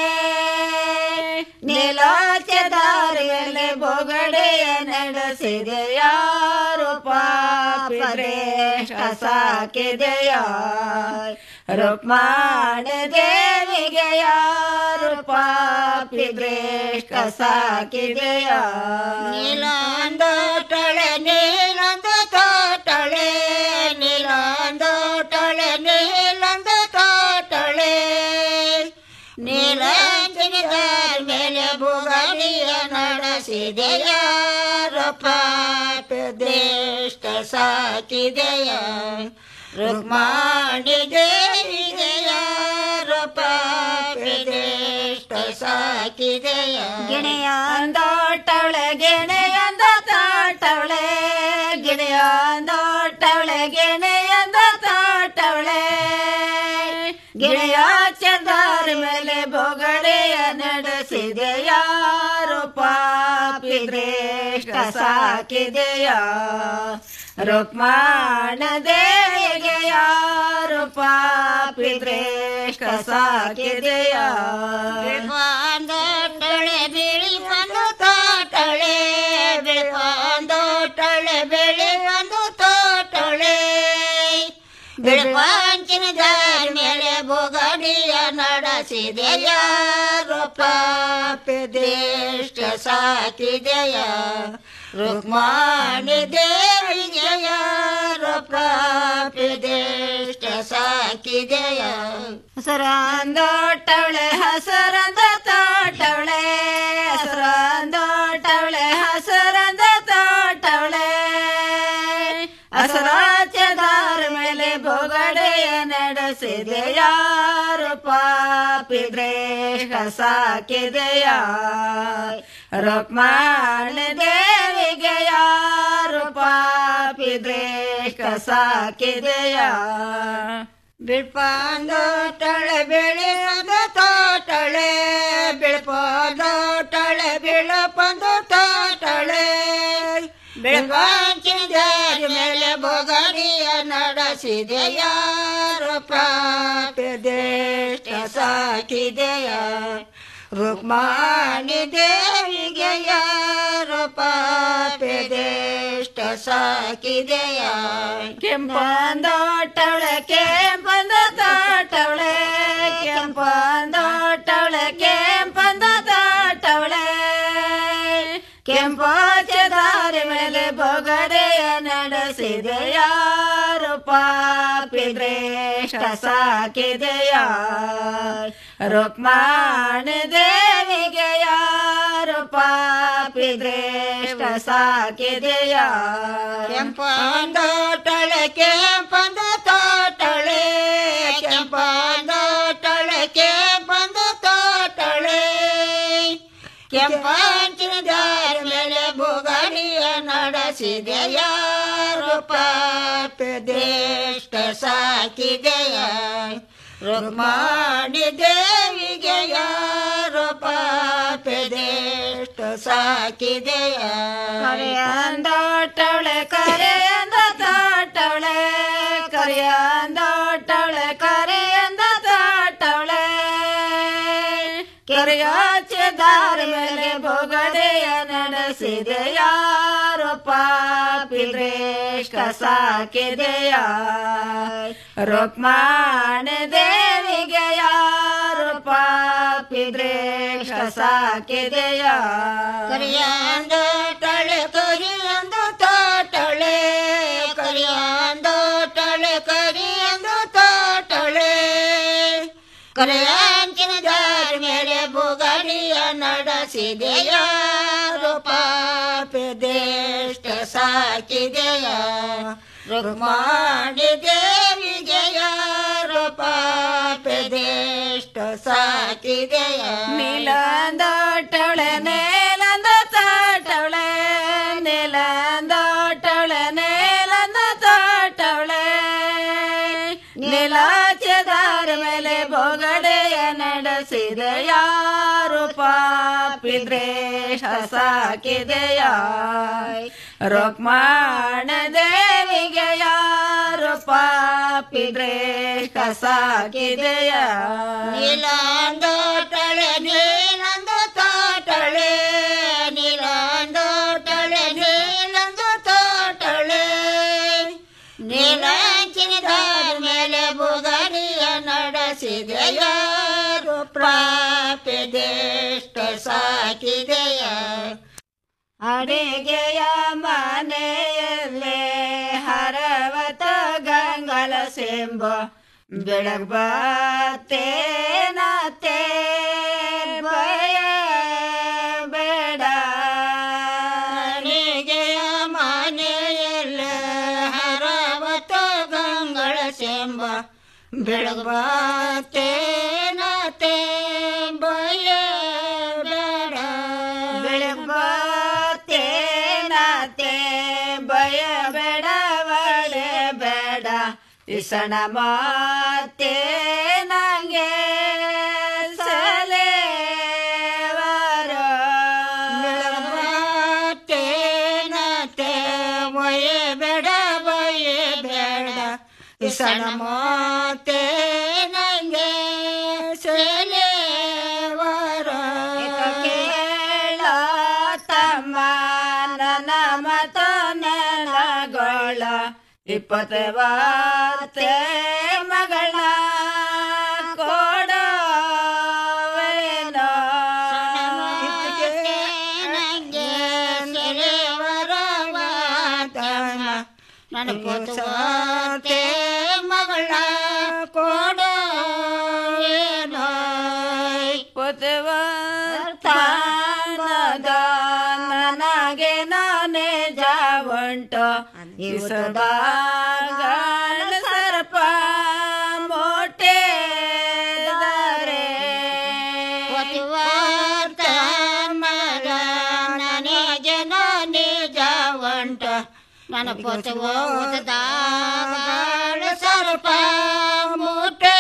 S13: ನೀಲಾಚದಾರಿಯಲ್ಲಿ ಬೊಗಡೆಯ ನಡೆಸಿದೆ ಯಾರು ಪಾಪಿ ಶ್ರೇಷ್ಠ ಸಾಕಿದೆಯ ರುಕ್ಮಾಣಿ ದೇವಿಗೆ ಯಾರು ಪಾಪಿ ಶ್ರೇಷ್ಠ ಸಾಕಿದೆಯ ನೀಲಂದೋಟಳೆ ನೀಲಂದ ತೋಟಳೆ ನೀಲಂದೋಟಳೆ ನೀಲಂದ ತೋಟಳೆ ನೀಲಂಜನಿದಾರ ಮೇಲೆ ಬುಗಡಿಯ ನಡೆಸಿದೆ ಯಾರು ಪಾಪಿ ದೇಷ್ಟ ಸಾಕಿದೆಯ ರುಕ್ಮಾಣಿ ದೇವಿಗೆ ಯಾರು ಪಾಪಿ ದೇಷ್ಟ ಸಾಕಿದೆಯ ಗಿಣಿಯಂದೋಟವಳೆ ಗಿಣಿಯಂದ ತಾಟವಳೆ ಗಿಣಿಯಂದೋಟವಳೆ ಗಿಣಿಯಂದ ತಾಟವಳೆ ಗಿಣಿಯ ಚಂದಾರ ಮೇಲೆ ಬೊಗಡೆಯ ನಡೆಸಿದೆ ಯಾರು ಪಾಪಿ ಶ್ರೇಷ್ಠ ಸಾಕಿದೆಯ ರುಕ್ಮಾಣ ದೇವಿಗೆ ಯಾರು ಪಾಪಿ ಶ್ರೇಷ್ಠ ಸಾಕಿದೆಯ ಬಿಳ್ಕೊಂದೋಟಳೆ ಬಿಳಿ ಒಂದು ತೋಟಳೆ ಬಿಳ್ಕೊಂದೋಟಳೆ ಬಿಳಿ ಒಂದು ತೋಟಳೆ ಬಿಳ್ಕೊಂಚಿನದಾರ ಮೇಲೆ ಬೊಗಡಿಯ ನಡೆಸಿದೆ ಯಾರು ಪಾಪಿ ದೇಷ್ಟ ಸಾಕಿದೆಯ ರುಕ್ಮಾಣಿ ದೇವಿಗೆ ಯಾರು ಪಾಪಿ ದೇಷ್ಟ ಸಾಕಿದೆಯ ಹಸರಂದೋಟವಳೆ ಹಸರಂದ ತೋಟವಳೆ ಹಸುರಂದೋಟವಳೆ ಹಸುರಂದ ತೋಟವಳೆ ಹಸುರಾಚದಾರ ಮೇಲೆ ಬೊಗಡೆಯ ನಡೆಸಿದೆ ಯಾರು ಪಾಪಿದ್ರೆ ಸಾಕಿದೆಯ ರುಕ್ಮಾಣಿ ದೇವಿಗೆ ಯಾರು ಪಾಪಿದ್ರೆ ಸಾಕಿದೆಯ ಬಿಳ್ಪಂದೋಟಳೆ ಬೆಳೆಯದ ತೋಟಳೆ ಬಿಳ್ಪದೋಟಳೆ ಬಿಳಪಂದು ತೋಟಳೆ ಬೆಳಗಾಂಚಿದಾರ ಮೇಲೆ ಬೊಗಡಿಯ ನಡೆಸಿದೆ ಯಾರು ಪ್ರಾಪ್ಯ ದೇಶ ಸಾಕಿದೆಯ ರುಕ್ಮಾಣಿ ದೇವಿಗೆ ಯಾರು ಪಾಪೆ ದೇಷ್ಟ ಸಾಕಿದೆಯ ಕೆಂಪಂದೋಟವಳೆ ಕೆಂಪಂದ ತೋಟವಳೆ ಕೆಂಪಂದೋಟವಳೆ ಕೆಂಪಂದ ತೋಟವಳೆ ಕೆಂಪಾಚದಾರಿ ಮೇಲೆ ಬೊಗಡೆಯ ನಡೆಸಿದೆ ಯಾರು ಪಾಪಿದ್ರೇಷ್ಟ ಸಾಕಿದೆಯ ರುಕ್ಮಾಣಿ ದೇವಿಗೆ ಯಾರು ಪಾಪಿದ್ರೇಷ್ಟ ಸಾಕಿದೆಯ ಕೆಂಪಂದೋಟಳೆ ಕೆಂಪಂದ ತೋಟಳೆ ಕೆಂಪಂದೋಟಳೆ ಕೆಂಪಂದ ತೋಟಳೆ ಕೆಂಪಾಂಚಿದಾರ ಮೇಲೆ ಬುಗಡಿಯ ನಡೆಸಿದೆ ಯಾರು ಪಾಪ ದೇಷ್ಟ ಸಾಕಿದೆಯ ರುಕ್ಮಾಣಿ ದೇವಿಗೆ ಯಾರು ಪಾಪ ದೇಷ್ಟ ಸಾಕಿದೆಯ ಕರೆಯಂದೋಟವಳೆ ಕರೆಯಂದ ತೋಟವಳೆ ಕರೆಯಂದೋಟವಳೆ ಕರೆಯಂದ ತೋಟವಳೆ ಕೆರೆಯಾಚೆದಾರ ಮೇಲೆ ಬೊಗಡೆಯ ನಡೆಸಿದೆ ಯಾರು ಪಾಪಿದ್ರೇಷ್ಟ ಸಾಕಿದೆಯ ರುಕ್ಮಾಣಿ ದೇವಿಗೆ ಯಾರು ಪಾಪಿದ್ರೇಷ್ಟ ಸಾಕಿದೆಯ ಕರಿಯಂದು ತಳೆ ಕರಿಯಂದು ತೋಟಳೆ ಕರಿಯಂದು ತಳೆ ಕರಿಯಂದು ತೋಟಳೆ ಕರೆಯಾಂಚಿನ ದಾರ ಮೇಲೆ ಬುಗಡಿಯ ನಡೆಸಿದೆ ಯಾರು ಪಾಪ ದೇಷ್ಟ ಸಾಕಿದೆಯ ರುಕ್ಮಾಣಿ ದೇವಿಗೆ ಯಾರು ಪಾಪ ದೇಷ್ಟ ಸಾಕಿದೆಯ ನೀಲಂದೋಟವಳೆ ನೇಲಂದ ತಾಟವಳೆ ನೀಲಂದೋಟವಳೆ ನೇಲಂದ ತಾಟವಳೆ ನೀಲಾಚದಾರ ಮೇಲೆ ಬೊಗಡೆಯ ನಡೆಸಿದ ಯಾರು ಪಾಪಿದ್ರೇಶ ಸಾಕಿದೆಯ ರುಕ್ಮಾಣ ದೇವಿಗೆ ಯಾರು ಪಾಪಿದ್ರೇಶ ಸಾಕಿದೆಯ ನೀಲಾಂದೋಟಳೆ ನೀಲಂದು ತೋಟಳೆ ನೀಲಾಂದೋಟಳೆ ನೀಲಂದು ತೋಟಳೆ ನೀಲಾಂಚಿನಿದಾರ ಮೇಲೆ ಬುಗಡಿಯ ನಡೆಸಿದೆ ಯಾರು ಪ್ರಾಪ್ಯ ದೇಷ್ಟ ಸಾಕಿದೆಯ ಅಡಿಗೆಯ ಮನೆಯಲ್ಲೇ ಹರವತ ಗಂಗಲ ಸೆಂಬ ಬೆಳಗ್ಬತ್ತೇನತೆ ಭಯ ಬೇಡ ಅಡಿಗೆಯ ಮನೆಯಲ್ಲೇ ಹರವತ ಗಂಗಳ ಸೆಂಬ ಬೆಳಗ್ಬತ್ತೇನತೆ ಭಯ ಬೇಡ ಬೆಳಗ್ಬತ್ತೇನತೆ ಭಯ ಬೇಡ ಬಳೆ ಬೇಡ ಇಸಣ ಮಾತೆ ನಂಗೆ ಸಲೇವರ ಬೆಳಗ್ಬತ್ತೇನತೆ ಭಯ ಬೇಡ ಭಯ ಬೇಡ ಇಸಣ ಮಾತೆ ನಂಗೆ ಸಲೇವರ ಕೇಳ ತಮ್ಮ ನನ್ನ ಮತ ನೆಲಗೊಳ ಇಪ್ಪತ್ತು ವಾರ್ತೆ ಮಗಳ ಕೊಡವೇನೋ ನಂಗೆ ಸಲೇವರ ನನ್ನ ಪುತ್ರತೆ ಮಗಳ ಕೊಡೋ ಪುತ್ರವಾರ್ತ ಇಸಬಾಗಳ ಸರ್ಪ ಮೋಟೆ ಮಗ ನನಗೇನೋ ನಿಜ ಒಂಟ ನನ್ನ ಪೊತ್ತುವ ಉದಾಗಳ ಸರ್ಪ ಮೋಟೆ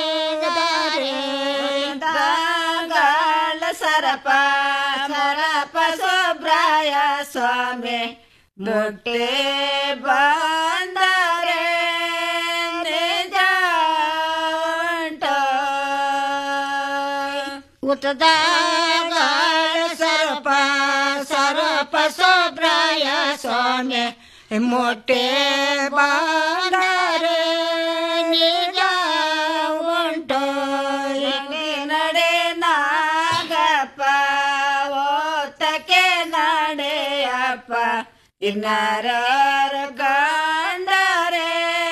S13: ದಾಗಳ ಸರಪ ಸರಪ ಸುಬ್ರಾಯ ಸ್ವಾಮಿ ಮೊಟ್ಟೆ ಬಂದರೆ ನಿಜ ಉತ್ತದಾಗ ಸರಪ ಸರಪ ಸುಬ್ರಾಯ ಸ್ವಾಮಿ ಮೊಟ್ಟೆ ಬಂದರೆ ನಿಜ ಉಂಟು ಇಲ್ಲಿ ನಡೆ ನಾಗಪ್ಪ ಓತಕ್ಕೆ ನಡೆಯಪ್ಪ ಇನ್ನಾರ ಗಂಡರೆ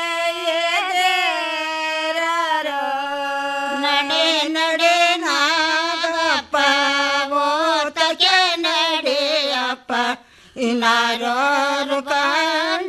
S13: ಎದೇರರೋ. ನಡೆ ನಡೆ ನಾಗಪ್ಪ ಓತಕ್ಕೆ ನಡೆಯಪ್ಪ ಇನ್ನಾರು ಗಂಡ